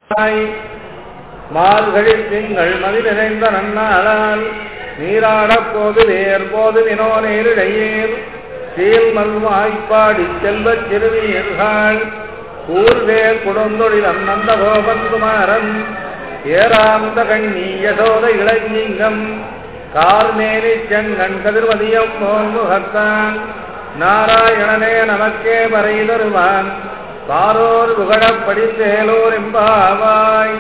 மார்கழி திங்கள் மதி நிறைந்த நன்னாளால் நீராடப் போது வேர் போது வினோ நேரிடையேர் சீல் மல்வாய்ப்பாடி செல்வச் சிறுவியர்கள் கூர்வேல் குடந்தொழில் அன்னந்த கோபந்துமாரன் ஏராந்த கண்ணி யசோத இளஞ்சிங்கம் கார்மேனி செங்கண் கதிர்வதியம் போல் முகத்தான் நாராயணனே நமக்கே வரை தருவான் பாரோர் புகழப் படித்தேலோர் எம்பாவாய்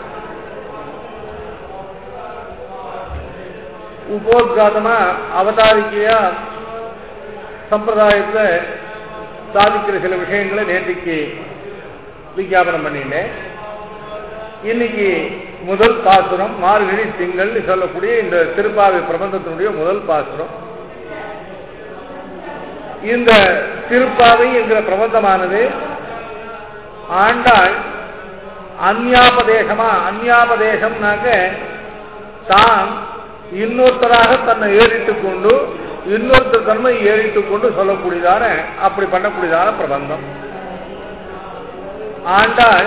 உபோத்காதமா அவதாரிக்கையா சம்பிரதாயத்துல சாதிக்கிற சில விஷயங்களை நேற்றுக்கு விஞ்ஞாபனம் பண்ணிட்டேன் இன்னைக்கு முதல் பாசுரம் மார்கழி திங்கள் சொல்லக்கூடிய இந்த திருப்பாவை பிரபந்தத்தினுடைய முதல் பாசுரம் இந்த திருப்பாவை என்கிற பிரபந்தமானது ஆண்டாள் அந்யாபதேசமா அந்யாபதேசம்னாக்க தான் இன்னொருத்தராக தன்னை ஏறிட்டுக் கொண்டு இன்னொருத்தர் தன்மை ஏறிட்டுக் கொண்டு சொல்லக்கூடியதான அப்படி பண்ணக்கூடியதான பிரபந்தம் ஆண்டாள்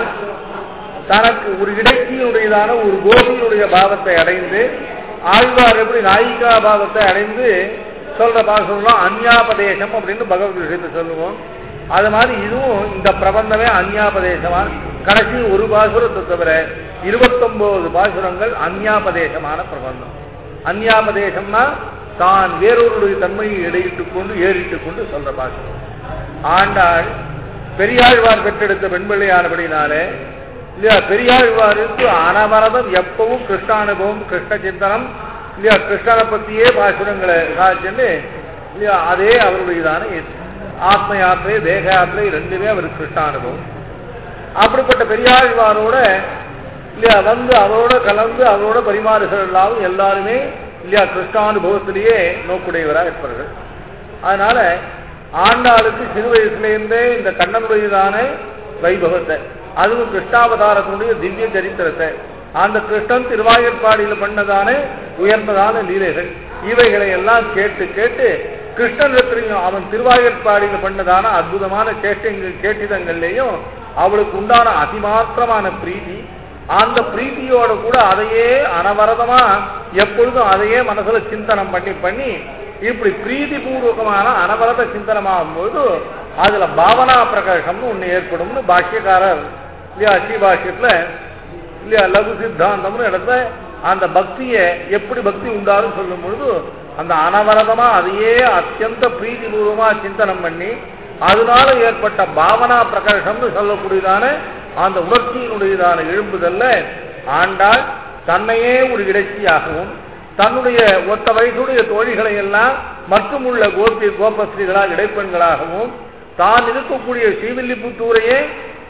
தனக்கு ஒரு இடைக்கியினுடையதான ஒரு கோபியினுடைய பாவத்தை அடைந்து ஆழ்வார் எப்படி நாயிகா பாவத்தை அடைந்து சொல்ற பாசனம் அந்யாபதேசம் அப்படின்னு பகவத் விஷயத்தை சொல்லுவோம் அது மாதிரி இதுவும் இந்த பிரபந்தமே அந்யாபதேசமா கடைசி ஒரு பாசுரத்தை தவிர இருபத்தொன்பது பாசுரங்கள் அந்யாபதேசமான பிரபந்தம் அந்யாபதேசம்னா தான் வேறொருடைய தன்மையை இடையிட்டுக் கொண்டு ஏறிட்டுக் கொண்டு சொல்ற பாசுரம் ஆண்டாள் பெரியாழ்வார் பெற்றெடுத்த பெண்பிள்ளையானபடினாலே இல்லையா பெரியாழ்வாருக்கு அனவரதம் எப்பவும் கிருஷ்ணானுபவம் கிருஷ்ண சிந்தனம் இல்லையா கிருஷ்ணனை பத்தியே பாசுரங்களை காய்ச்சன்னு இல்லையா அதே அவருடையதான ஆத்ம யாத்திரை தேக யாத்திரை ரெண்டுமே அவருக்கு கிருஷ்ணானுபவம் அப்படிப்பட்ட பெரியாழ்வாரோட இல்லையா வந்து அவரோட கலந்து அவரோட பரிமாறுகள் எல்லாருமே இல்லையா கிருஷ்ணானுபவத்திலேயே நோக்குடையவராக இருப்பார்கள் அதனால ஆண்டாளுக்கு சிறு வயசுலேருந்தே இந்த கண்ணனுடையதான வைபவத்தை அதுவும் கிருஷ்ணாவதாரத்தினுடைய திவ்ய சரித்திரத்தை அந்த கிருஷ்ணன் திருவாயூர்பாடியில் பண்ணதான உயர்ந்ததான லீலைகள் இவைகளை எல்லாம் கேட்டு கேட்டு கிருஷ்ணனிடத்திலையும் அவன் திருவாயூர்பாடியில் பண்ணதான அற்புதமான கேட்டங்கள் கேட்டிதங்கள்லையும் அவளுக்கு உண்டான அதிமாத்திரமான பிரீதி அந்த பிரீத்தியோட கூட அதையே அனவரதமா எப்பொழுதும் அதையே மனசுல சிந்தனம் பண்ணி பண்ணி இப்படி பிரீதி பூர்வகமான அனவரத சிந்தனமாகும் போது அதுல பாவனா பிரகாசம்னு ஒண்ணு ஏற்படும்னு பாஷ்யக்காரர் இல்லையா ஸ்ரீபாஷ்யத்துல இல்லையா லகு சித்தாந்தம்னு இடத்துல அந்த பக்தியை எப்படி பக்தி உண்டாலும் சொல்லும் பொழுது அந்த அனவரதமா அதையே அத்தியந்த பிரீதி பூர்வமா சிந்தனம் பண்ணி அதனால ஏற்பட்ட பாவனா பிரகாசம்னு சொல்லக்கூடியதான அந்த உணர்ச்சியினுடையதான எழும்புதல்ல ஆண்டாள் தன்னையே ஒரு இடைச்சியாகவும் தன்னுடைய ஒத்த வயசுடைய தோழிகளை எல்லாம் மற்றும் உள்ள கோபி கோபஸ்ரீகளால் இடைப்பெண்களாகவும் தான் இருக்கக்கூடிய ஸ்ரீவில்லிபுத்தூரையே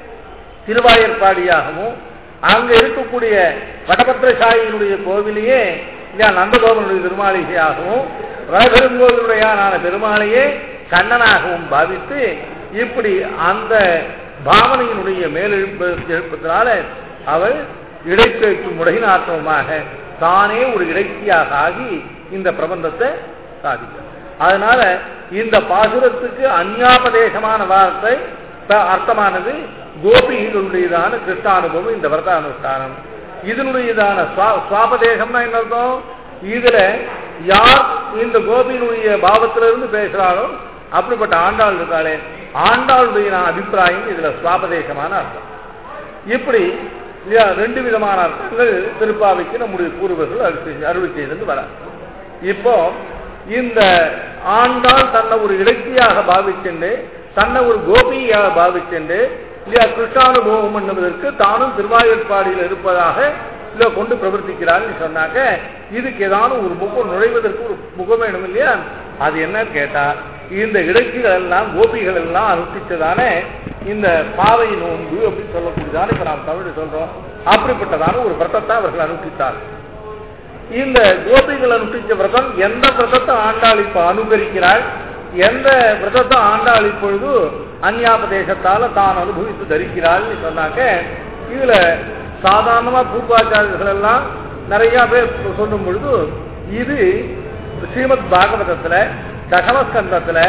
திருவாயற்பாடியாகவும் அங்க இருக்கக்கூடிய வடபத்திரசாயினுடைய கோவிலையே நந்தகோபனுடைய திருமாளிகையாகவும் வடபெருங்கோவிலுடையான பெருமாளையே கண்ணனாகவும் பாவித்து இப்படி அந்த பாவனையினுடைய மேலெழுப்பு எழுப்பத்தினால அவள் இடைப்பேச்சு முடகினாற்றமாக தானே ஒரு இடைச்சியாக ஆகி இந்த பிரபந்தத்தை சாதிக்கிறார் அதனால இந்த பாசுரத்துக்கு அந்யாபதேசமான வார்த்தை அர்த்தமானது கோபிகளுடையதான கிருஷ்ணானுபவம் இந்த விரதானுஷ்டானம் இதனுடையதான சுவாபதேசம்னா என்ன அர்த்தம் இதுல யார் இந்த கோபியினுடைய பாவத்திலிருந்து பேசுறாளோ அப்படிப்பட்ட ஆண்டாள் இருக்காளே ஆண்டாளுடைய அபிப்பிராயம் இதுல சுவாபதேசமான அர்த்தம் இப்படி ரெண்டு விதமான அர்த்தங்கள் திருப்பாவைக்கு நம்முடைய பூர்வர்கள் அருள் செய்து வர இப்போ இந்த ஆண்டாள் தன்னை ஒரு இலக்கியாக பாவிச்சுண்டு தன்னை ஒரு கோபியாக பாவிச்சுண்டு இல்லையா கிருஷ்ணானுபவம் என்பதற்கு தானும் திருவாயூர்பாடியில் இருப்பதாக இல்ல கொண்டு பிரவர்த்திக்கிறான்னு சொன்னாக்க இதுக்கு ஏதாவது ஒரு முகம் நுழைவதற்கு ஒரு முகம் வேணும் இல்லையா அது என்னன்னு கேட்டா இந்த இடைச்சிகள் எல்லாம் கோபிகள் எல்லாம் அனுஷ்டிச்சதான இந்த பாவை நோன்பு அப்படின்னு சொல்லக்கூடியதான இப்ப நாம் தமிழ் சொல்றோம் அப்படிப்பட்டதான ஒரு விரதத்தை அவர்கள் அனுஷ்டித்தார் இந்த கோபிகள் அனுஷ்டிச்ச விரதம் எந்த விரதத்தை ஆண்டாள் இப்ப அனுகரிக்கிறாள் எந்த விரதத்தை ஆண்டாள் இப்பொழுது அந்யாபதேசத்தால தான் அனுபவித்து தரிக்கிறாள்னு சொன்னாக்க இதுல சாதாரணமா பூர்வாச்சாரியர்கள் எல்லாம் நிறைய பேர் சொல்லும் பொழுது இது ஸ்ரீமத் பாகவதத்துல தசமஸ்கந்தத்துல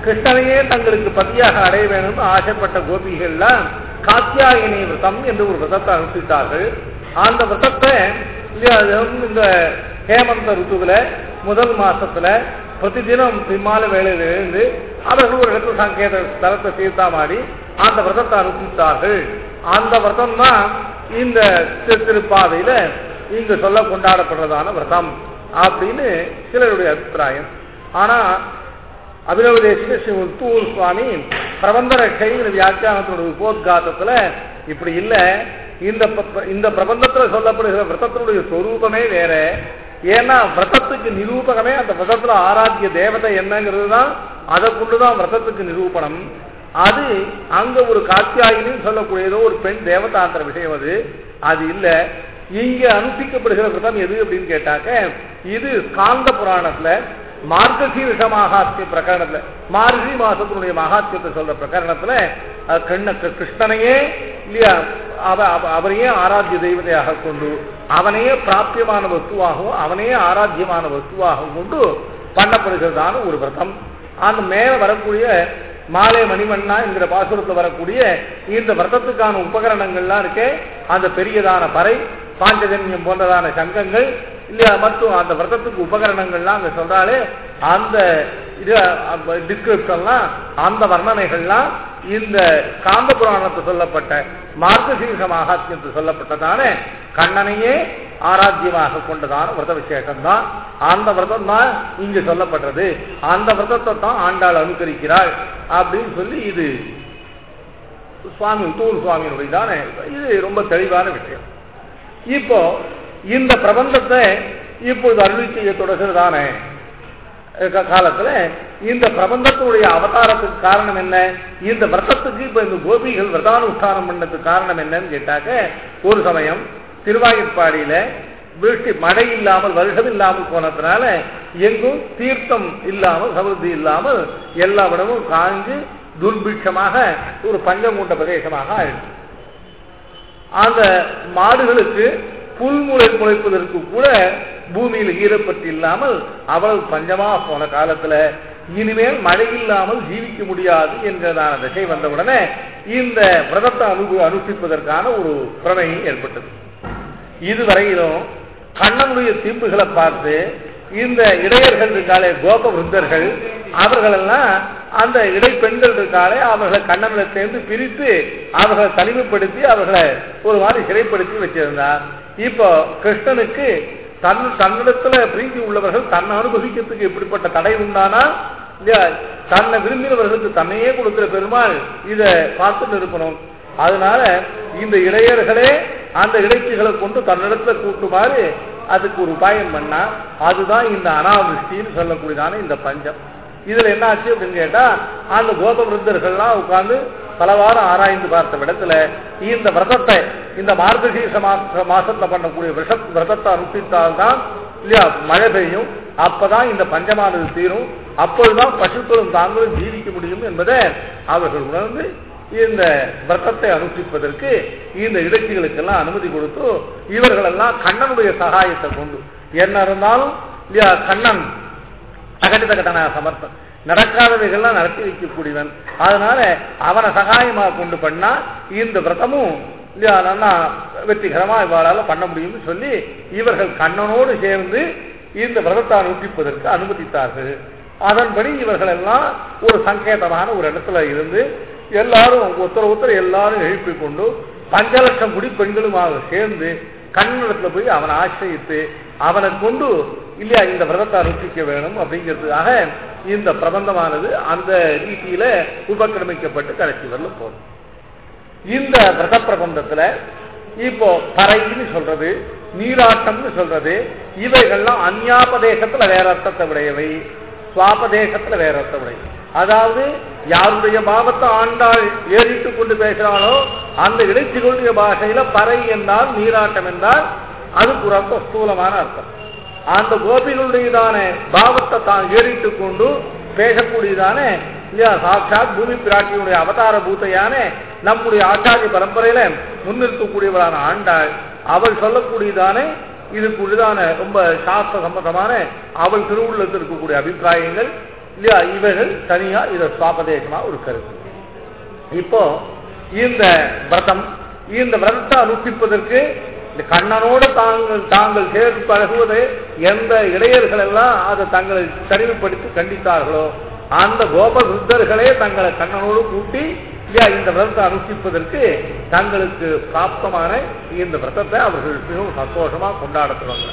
கிருஷ்ணனையே தங்களுக்கு பதியாக அடைய வேண்டும் ஆசைப்பட்ட கோபிகள்லாம் காத்தியாயினி விரதம் என்று ஒரு விரதத்தை அனுப்பித்தார்கள் அந்த விரதத்தை இல்லையா, அது வந்து இந்த ஹேமந்த ருத்துவில முதல் மாசத்துல பிரதிதினம் பிம்மால வேலையில் எழுந்து அவர்கள் ஒரு இடத்துல சங்கேத ஸ்தலத்தை தீர்த்தாமாடி அந்த விரதத்தை அனுப்பித்தார்கள் அந்த விரதம் தான் இந்த திரு- திருப்பாதையில இங்கு சொல்ல கொண்டாடப்படுறதான விரதம் அப்படின்னு சிலருடைய அபிப்பிராயம் ஆனா அபினவதேசிக ஸ்ரீ முத்தூர் சுவாமி பிரபந்த ரட்சைங்கிற வியாக்கியானத்தோட உபோத்காதத்துல இப்படி இல்ல இந்த ப- இந்த பிரபந்தத்துல சொல்லப்படுகிற விரதத்தினுடைய சொரூபமே வேற ஏன்னா விரதத்துக்கு நிரூபகமே அந்த விரதத்துல ஆராத்திய தேவதை என்னங்கிறது தான் அதை கொண்டுதான் விரதத்துக்கு நிரூபணம் அது அங்க ஒரு காத்தியாயின்னு சொல்லக்கூடியதோ ஒரு பெண் தேவதாந்திர விஷயம் அது அது இல்ல இங்க அனுஷ்டிக்கப்படுகிற விரதம் எது அப்படின்னு கேட்டாக்க இது ஸ்காந்த புராணத்துல மார்கசீரிஷ மகாத்மிய பிரகரணத்துல மார்கழி மாசத்தினுடைய மகாத்மியத்தை சொல்ற பிரகரணத்துல அஹ், கண்ண க- கிருஷ்ணனையே இல்லையா அவ அவ- அவரையே ஆராத்திய தெய்வதையாக கொண்டு அவனையே பிராபியமான வஸ்துவாகவும் அவனையே ஆராத்தியமான வஸ்துவாகவும் கொண்டு பண்ணப்படுகிறதான ஒரு விரதம் அந்த மேல வரக்கூடிய மாலை மணிமண்ணா என்கிற பாசுரத்துல வரக்கூடிய இந்த விரதத்துக்கான உபகரணங்கள்லாம் இருக்கே அந்த பெரியதான பறை பாஞ்சஜன்யம் போன்றதான சங்கங்கள் இல்லையா மற்றும் அந்த விரதத்துக்கு உபகரணங்கள்லாம் அங்க சொல்றாலே அந்த இது டிஸ்கிரிப்ஷன்லாம் அந்த வர்ணனைகள்லாம் இந்த காந்த புராணத்தில் சொல்லப்பட்ட மார்க்கசீர்ஷ மகாத்மியத்தில் சொல்லப்பட்டதான கண்ணனையே ஆராத்தியமாக கொண்டதான விரத விசேஷம் தான் அந்த விரதம் தான் இங்கு சொல்லப்படுறது அந்த விரதத்தை தான் ஆண்டாள் அனுசரிக்கிறாள் அப்படின்னு சொல்லி இது சுவாமி தூர் சுவாமியினுடைய தானே இது ரொம்ப தெளிவான விஷயம் இப்போ இந்த பிரபந்தத்தை இப்பொழுது அருளி செய்ய தொடர்கிறதான க- காலத்துல இந்த பிரபந்தத்துடைய அவதாரத்துக்கு காரணம் என்ன இந்த விரதத்துக்கு இப்ப இந்த கோபிகள் விரதானுஷ்டானம் பண்ணதுக்கு காரணம் என்னன்னு கேட்டாக்க ஒரு சமயம் திருவாயூர்பாடியில விருஷ்டி மழை இல்லாமல் வருஷம் இல்லாமல் போனதுனால எங்கும் தீர்த்தம் இல்லாமல் சமிருத்தி இல்லாமல் எல்லா இடமும் காஞ்சு துர்பிட்சமாக ஒரு பஞ்சமூட்ட பிரதேசமாக ஆயிடுச்சு அந்த மாடுகளுக்கு புல்முளை முளைப்பதற்கு கூட பூமியில் ஈரப்பட்டு இல்லாமல் அவ்வளவு பஞ்சமா போன காலத்துல இனிமேல் மழை இல்லாமல் ஜீவிக்க முடியாது என்கிறதான திசை வந்தவுடனே இந்த விரதத்தை அனுபவ அனுஷ்டிப்பதற்கான ஒரு பிரமை ஏற்பட்டது இதுவரையிலும் கண்ணனுடைய தீம்புகளை பார்த்து இந்த இடையர்கள் இருக்காளே கோப விருத்தர்கள் அவர்களெல்லாம் அந்த இடைப்பெண்கள் இருக்காளே அவர்களை கண்ணனில் சேர்ந்து பிரித்து அவர்களை தனிமைப்படுத்தி அவர்களை ஒரு மாதிரி சிறைப்படுத்தி வச்சிருந்தார் இப்போ கிருஷ்ணனுக்கு தன் தன்னிடத்துல பிரீதி உள்ளவர்கள் தன்னை அனுபவிக்கிறதுக்கு எப்படிப்பட்ட தடை உண்டானா இல்லையா தன்னை விரும்பினவர்களுக்கு தன்னையே கொடுக்கிற பெருமாள் இதை பார்த்துட்டு இருக்கணும் அதனால இந்த இடையர்களே அந்த இடைச்சிகளை கொண்டு தன்னிடத்துல கூட்டுமாறு அதுக்கு ஒரு உபாயம் பண்ணா அதுதான் இந்த அனாவிருஷ்டின்னு சொல்லக்கூடியதான இந்த பஞ்சம் இதுல என்ன ஆச்சு அப்படின்னு கேட்டா அந்த கோப விருத்தர்கள்லாம் உட்கார்ந்து பலவாரம் ஆராய்ந்து பார்த்த விடத்துல இந்த விரதத்தை இந்த மார்கசீர்ஷ மாச மாசத்துல பண்ணக்கூடிய விஷ விரதத்தை அனுஷ்டித்தால்தான் இல்லையா மழை பெய்யும் அப்பதான் இந்த பஞ்சமானது தீரும் அப்பொழுதுதான் பசுக்களும் தாங்களும் ஜீவிக்க முடியும் என்பதை அவர்கள் உணர்ந்து இந்த விரதத்தை அனுஷ்டிப்பதற்கு இந்த இடைச்சிகளுக்கெல்லாம் அனுமதி கொடுத்து இவர்களெல்லாம் கண்ணனுடைய சகாயத்தை கொண்டு என்ன இருந்தாலும் இல்லையா கண்ணன் அகட்டித கட்டண சமர்த்தம் நடக்காதவைகள்லாம் நடத்தி வைக்கக்கூடியவன் அதனால அவனை சகாயமா கொண்டு பண்ணா இந்த விரதமும் இல்லையா நல்லா வெற்றிகரமா இவ்வாறால பண்ண முடியும்னு சொல்லி இவர்கள் கண்ணனோடு சேர்ந்து இந்த விரதத்தை அனுஷ்டிப்பதற்கு அனுமதித்தார்கள் அதன்படி இவர்கள் எல்லாம் ஒரு சங்கேதமான ஒரு இடத்துல இருந்து எல்லாரும் ஒருத்தர் ஒருத்தர் எல்லாரும் எழுப்பி கொண்டு பஞ்ச லட்சம் குடி பெண்களுமாக சேர்ந்து கண்ணனிடத்துல போய் அவனை ஆசிரியத்து அவனை கொண்டு இல்லையா இந்த விரதத்தை அனுஷ்டிக்க வேணும் அப்படிங்கிறதுக்காக இந்த பிரபந்தமானது அந்த ரீதியில உபக்கிரமிக்கப்பட்டு கடைசி வரல போகுது இந்த விரத பிரபந்தத்துல இப்போ பறைன்னு சொல்றது நீராட்டம்னு சொல்றது இவைகள்லாம் அந்யாபதேசத்துல வேற அர்த்தத்தை உடையவை சுவாபதேசத்துல வேற அர்த்தம் உடையவை அதாவது யாருடைய பாவத்தை ஆண்டாள் ஏறிட்டு கொண்டு பேசுறாளோ அந்த இடைச்சிகளுடைய பாஷையில பறை என்றால் நீராட்டம் என்றால் அதுக்கு ஒரு அர்த்தம் ஸ்தூலமான அர்த்தம் அந்த கோபிகளுடையதான பாவத்தை தான் ஏறிட்டு கொண்டு பேசக்கூடியதான இல்லையா சாட்சாத் பூமி பிராட்டியுடைய அவதார பூத்தையான நம்முடைய ஆச்சாரிய பரம்பரையில முன்னிறுத்தக்கூடியவளான ஆண்டாள் அவள் சொல்லக்கூடியதான இதுக்குள்ளதான ரொம்ப சாஸ்திர சம்பந்தமான அவள் திருவுள்ளத்தில் இருக்கக்கூடிய அபிப்பிராயங்கள் இல்லையா இவைகள் தனியா இதை சுவாபதேசமா ஒரு கருத்து இப்போ இந்த விரதம் இந்த விரதத்தை அனுஷ்டிப்பதற்கு இந்த கண்ணனோடு தாங்கள் தாங்கள் சேர்ந்து பழகுவது எந்த இடையர்கள் எல்லாம் அதை தங்களை தனிமைப்படுத்தி கண்டித்தார்களோ அந்த கோபருத்தர்களே தங்களை கண்ணனோடு கூட்டி இல்லையா இந்த விரதத்தை அனுஷ்டிப்பதற்கு தங்களுக்கு பிராப்தமான இந்த விரதத்தை அவர்கள் மிகவும் சந்தோஷமா கொண்டாடத்துவாங்க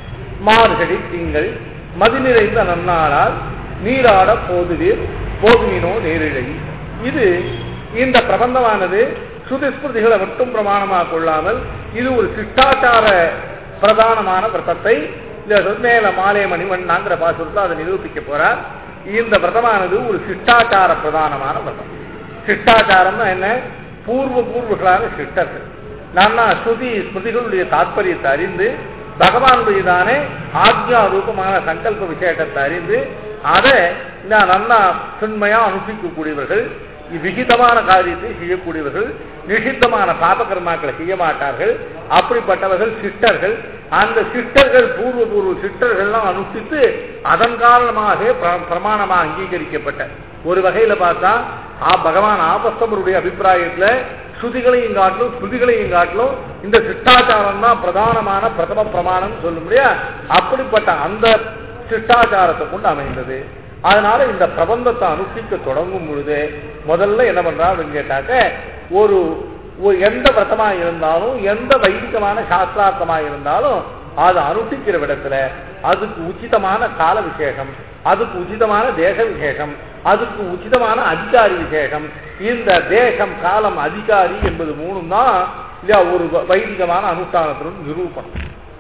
மார்கழி திங்கள் மதி நிறைந்த நன்னாளால் நீராட போதுவீர் போதுமினோ நேரிழை இது இந்த பிரபந்தமானது சுதிஸ்மிருதிகளை மட்டும் பிரமாணமாக கொள்ளாமல் இது ஒரு சிஷ்டாச்சார பிரதானமான விரதத்தை இந்த மேல மாலை மணிவண்ணாங்கிற பாசுரத்தை அதை நிரூபிக்க போறார் இந்த விரதமானது ஒரு சிஷ்டாச்சார பிரதானமான விரதம் சிஷ்டாச்சாரம்னா என்ன பூர்வ பூர்வர்களான சிஷ்டர்கள் நான்னா ஸ்ருதி ஸ்மிருதிகளுடைய தாற்பயத்தை அறிந்து பகவானுடையதானே ஆக்ஞா ரூபமான சங்கல்ப விசேஷத்தை அறிந்து அதை நான் நல்லா சின்மையா அனுஷ்டிக்கக்கூடியவர்கள் விகிதமான காரியத்தை செய்யக்கூடியவர்கள் நிஷித்தமான பாப கர்மாக்களை செய்ய மாட்டார்கள் அப்படிப்பட்டவர்கள் சிஷ்டர்கள் அந்த சிஷ்டர்கள் பூர்வ பூர்வ சிஷ்டர்கள்லாம் அனுஷ்டித்து அதன் காரணமாக பிர- பிரமாணமாக அங்கீகரிக்கப்பட்ட ஒரு வகையில பார்த்தா ஆ பகவான் ஆபஸ்தமருடைய அபிப்பிராயத்துல ஸ்ருதிகளையும் காட்டிலும் ஸ்ருதிகளையும் காட்டிலும் இந்த சிஷ்டாச்சாரம் தான் பிரதானமான பிரதம பிரமாணம் சொல்ல முடியா அப்படிப்பட்ட அந்த சிஷ்டாச்சாரத்தை கொண்டு அமைந்தது அதனால இந்த பிரபந்தத்தை அனுஷ்டிக்க தொடங்கும் பொழுது முதல்ல என்ன பண்றா அப்படின்னு கேட்டாக்க ஒரு ஒரு எந்த விரதமா இருந்தாலும் எந்த வைதிகமான சாஸ்திரார்த்தமா இருந்தாலும் அதை அனுஷ்டிக்கிற விடத்துல அதுக்கு உச்சிதமான கால விசேஷம் அதுக்கு உச்சிதமான தேச விசேஷம் அதுக்கு உச்சிதமான அதிகாரி விசேஷம் இந்த தேசம் காலம் அதிகாரி என்பது மூணும் தான் இல்லையா ஒரு வ- வைதிகமான அனுஷ்டானத்தினுடைய நிரூபணம்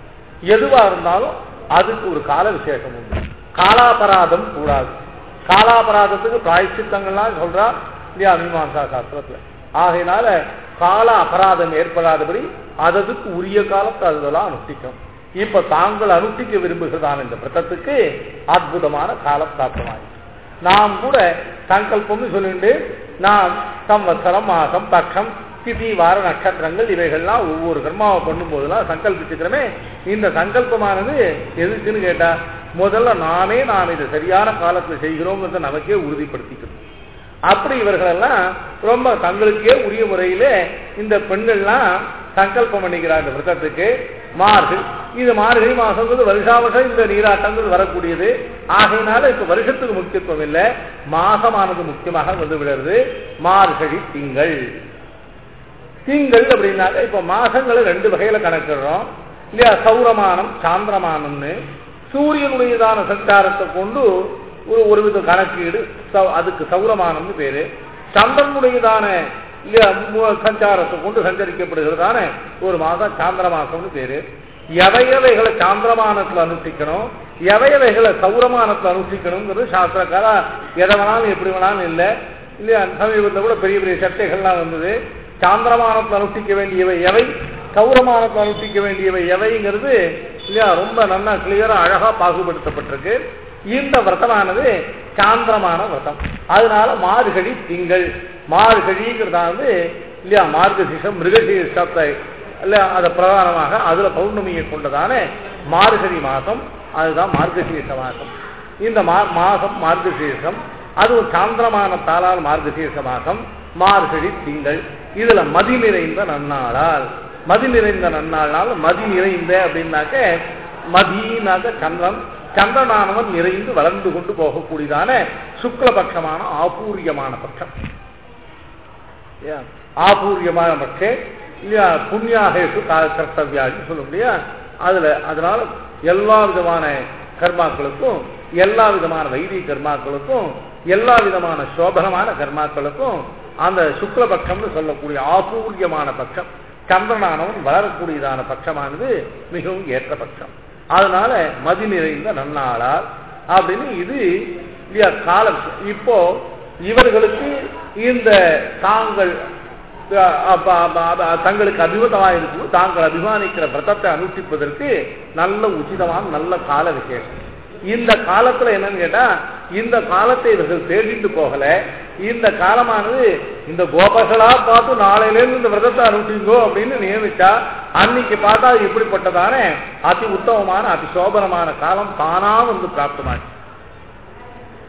எதுவா இருந்தாலும் அதுக்கு ஒரு கால விசேஷம் உண்டு காலாபராதம் கூடாது காலாபராதத்துக்கு பிராயச்சித்தங்கள்லாம் சொல்றா இல்லையா மீமாசா சாஸ்திரத்துல ஆகையினால கால அபராதம் ஏற்படாதபடி அததுக்கு உரிய காலத்தை அதெல்லாம் அனுஷ்டிக்கும் இப்ப தாங்கள் அனுஷ்டிக்க விரும்புகிறதான இந்த விரதத்துக்கு அற்புதமான காலம் பிராப்தமாயிற்று நாம் கூட சங்கல்பம்னு சொல்லிட்டு நாம் சம்வத்சரம் மாசம் பட்சம் திதி வார நட்சத்திரங்கள் இவைகள்லாம் ஒவ்வொரு கர்மாவை பண்ணும் போதெல்லாம் சங்கல்பிச்சுக்கிறோமே இந்த சங்கல்பமானது எதுக்குன்னு கேட்டா முதல்ல நாமே நாம் இதை சரியான காலத்துல செய்கிறோங்கிறத நமக்கே உறுதிப்படுத்திக்கணும் அப்படி இவர்களெல்லாம் ரொம்ப தங்களுக்கே உரிய முறையிலே இந்த பெண்கள்லாம் சங்கல்பம் பண்ணிக்கிறாங்க இந்த விரதத்துக்கு மார்கழி இது மார்கழி மாசங்கிறது வருஷா வருஷம் இந்த நீராட்டங்கள் வரக்கூடியது ஆகையினால இப்ப வருஷத்துக்கு முக்கியத்துவம் இல்லை மாசமானது முக்கியமாக வந்து விடுறது மார்கழி திங்கள் திங்கள் அப்படின்னாக்க இப்ப மாசங்களை ரெண்டு வகையில கணக்கிடுறோம் இல்லையா சௌரமானம் சாந்திரமானம்னு சூரியனுடையதான சஞ்சாரத்தை கொண்டு ஒரு ஒருவித கணக்கீடு சௌ- அதுக்கு சௌரமானம்னு பேரு சந்திரனுடையதான இல்லையா மு- சஞ்சாரத்தை கொண்டு சஞ்சரிக்கப்படுகிறதான ஒரு மாதம் சாந்திர மாசம்னு பேரு எவையவைகளை சாந்திரமானத்துல அனுஷ்டிக்கணும் எவையவைகளை சௌரமானத்துல அனுஷ்டிக்கணுங்கிறது சாஸ்திரக்காரா எதை வேணாலும் எப்படி வேணாலும் இல்லை இல்லையா சமீபத்தில் கூட பெரிய பெரிய சர்ச்சைகள்லாம் வந்தது சாந்திரமானத்தில் அனுஷ்டிக்க வேண்டியவை எவை சௌரமானத்தில் அனுஷ்டிக்க வேண்டியவை எவைங்கிறது இல்லையா ரொம்ப நல்லா கிளியரா அழகா பாகுபடுத்தப்பட்டிருக்கு இந்த விரதமானது சாந்திரமான விரதம் அதனால மார்கழி திங்கள் மார்கழிங்கிறதா வந்து இல்லையா மார்கசீஷம் மிருகசீஷத்தை இல்ல அதை பிரதானமாக அதுல பௌர்ணமியை கொண்டதான மார்கழி மாசம் அதுதான் மார்கசீஷ மாசம் இந்த மா- மாசம் மார்கசீஷம் அது ஒரு சாந்திரமான தாளால் மார்கசீஷ மாசம் மார்கழி திங்கள் இதுல மதி நிறைந்த நன்னாளால் மதி நிறைந்த நன்னாளால் மதி நிறைந்த அப்படின்னாக்க மதினாக்க சந்திரன் சந்திரனானவன் நிறைந்து வளர்ந்து கொண்டு போகக்கூடியதான சுக்லபட்சமான ஆபூரியமான பட்சம் இல்லையா? ஆபூரியமான பட்சே இல்லையா புண்ணியாகேஷு கா- கர்த்தவியான்னு சொல்ல முடியா அதுல அதனால எல்லா விதமான கர்மாக்களுக்கும் எல்லா விதமான வைதிக கர்மாக்களுக்கும் எல்லா விதமான சோபனமான கர்மாக்களுக்கும் அந்த சுக்லபட்சம்னு சொல்லக்கூடிய ஆபூரியமான பட்சம் சந்திரனானவன் வளரக்கூடியதான பட்சமானது மிகவும் ஏற்ற பட்சம் அதனால மதி நிறைந்த நன்னாளார் அப்படின்னு இது இல்லையா காலம் இப்போ இவர்களுக்கு இந்த தாங்கள் அஹ், அப்ப- அப்ப- அப்ப- தங்களுக்கு அபிமதமாக இருக்கும் தாங்கள் அபிமானிக்கிற விரதத்தை அனுஷ்டிப்பதற்கு நல்ல உச்சிதமான நல்ல கால விசேஷம் இந்த காலத்துல என்னன்னு கேட்டா இந்த காலத்தை இவர்கள் தேடிட்டு போகல இந்த காலமானது இந்த கோபர்களா பார்த்து நாளையில இருந்து இந்த விரதத்தை அனுஷ்டிங்கோ அப்படின்னு நியமிச்சா அன்னைக்கு பார்த்தா அது இப்படிப்பட்டதான அதி உத்தமமான அதி சோபனமான காலம் தானா வந்து பிராப்தமாச்சு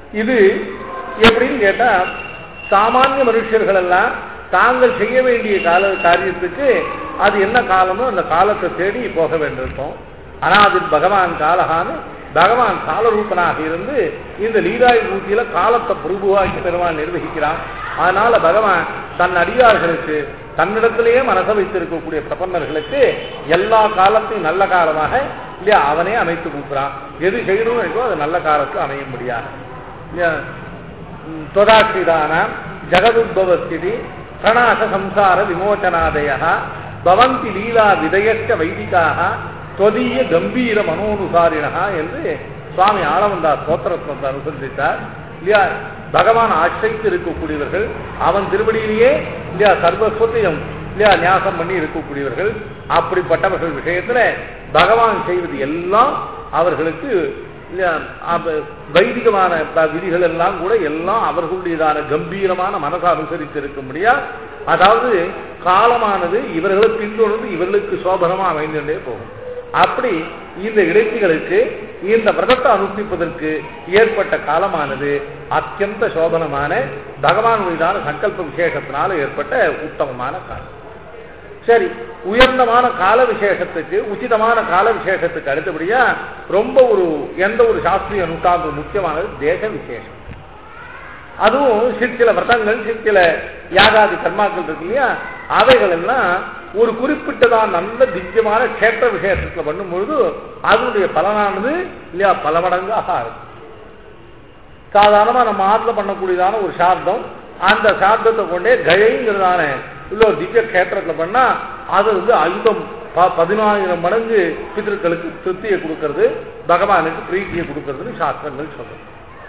இது எப்படின்னு கேட்டா சாமானிய மனுஷர்கள் எல்லாம் தாங்கள் செய்ய வேண்டிய கால காரியத்துக்கு அது என்ன காலமோ அந்த காலத்தை தேடி போக வேண்டியிருக்கும் ஆனா அது பகவான் காலகான்னு பகவான் காலரூபனாக இருந்து இந்த லீலாய் பூத்தியில காலத்தை பிரபுவாக்கி பெருமான் நிர்வகிக்கிறான் அதனால பகவான் தன் அடியார்களுக்கு தன்னிடத்திலேயே மனச வைத்திருக்கக்கூடிய பிரபன்னர்களுக்கு எல்லா காலத்தையும் நல்ல காலமாக இல்லையா அவனே அமைத்து கொடுக்குறான் எது செய்யணும்னு இருக்கோ அது நல்ல காலத்தில் அமைய முடியாது இல்லையா தொதாட்சிதான ஜகதுத்பவஸ்திதி பிரணாச சம்சார விமோச்சனாதய பவந்தி லீலா விதயச்ச வைதிகாக தொதிய கம்பீர மனோனுசாரிணா என்று சுவாமி ஆளவந்தா ஸ்தோத்திரத்தை அனுசந்தித்தார் இல்லையா பகவான் ஆசிரித்து இருக்கக்கூடியவர்கள் அவன் திருவடியிலேயே இல்லையா சர்வஸ்வத்தையும் இல்லையா நியாசம் பண்ணி இருக்கக்கூடியவர்கள் அப்படிப்பட்டவர்கள் விஷயத்துல பகவான் செய்வது எல்லாம் அவர்களுக்கு இல்லையா அப்ப வைதிகமான ப- விதிகள் எல்லாம் கூட எல்லாம் அவர்களுடையதான கம்பீரமான மனசை அனுசரித்து இருக்க முடியா அதாவது காலமானது இவர்களை பின்தொடர்ந்து இவர்களுக்கு சோபனமா அமைந்துட்டே போகும் அப்படி இந்த இடைச்சிகளுக்கு இந்த விரதத்தை அனுஷ்டிப்பதற்கு ஏற்பட்ட காலமானது அத்தியந்த சோபனமான பகவானுடையதான சங்கல்ப விசேஷத்தினால ஏற்பட்ட உத்தமமான காலம் சரி உயர்ந்தமான கால விசேஷத்துக்கு உச்சிதமான கால விசேஷத்துக்கு அடுத்தபடியா ரொம்ப ஒரு எந்த ஒரு சாஸ்திரிய நூற்றாண்டு முக்கியமானது தேச விசேஷம் அதுவும் சிற்சில விரதங்கள் சிற்சில யாகாதி கர்மாக்கள் இருக்கு இல்லையா அவைகள் எல்லாம் ஒரு குறிப்பிட்டதான் நல்ல திவ்யமான கேட்ட விசேஷத்துல பண்ணும் பொழுது அதனுடைய பலனானது இல்லையா பல மடங்காக இருக்கும் சாதாரணமா நம்ம ஆற்றுல பண்ணக்கூடியதான ஒரு சார்த்தம் அந்த சார்த்தத்தை கொண்டே கயைங்கிறதான உள்ள ஒரு திவ்ய கேத்திரத்துல பண்ணா அது வந்து ஐம்பம் ப- பதினாயிரம் மடங்கு பிதர்களுக்கு திருப்தியை கொடுக்கறது பகவானுக்கு பிரீத்தியை கொடுக்கறதுன்னு சாஸ்திரங்கள் சொல்றது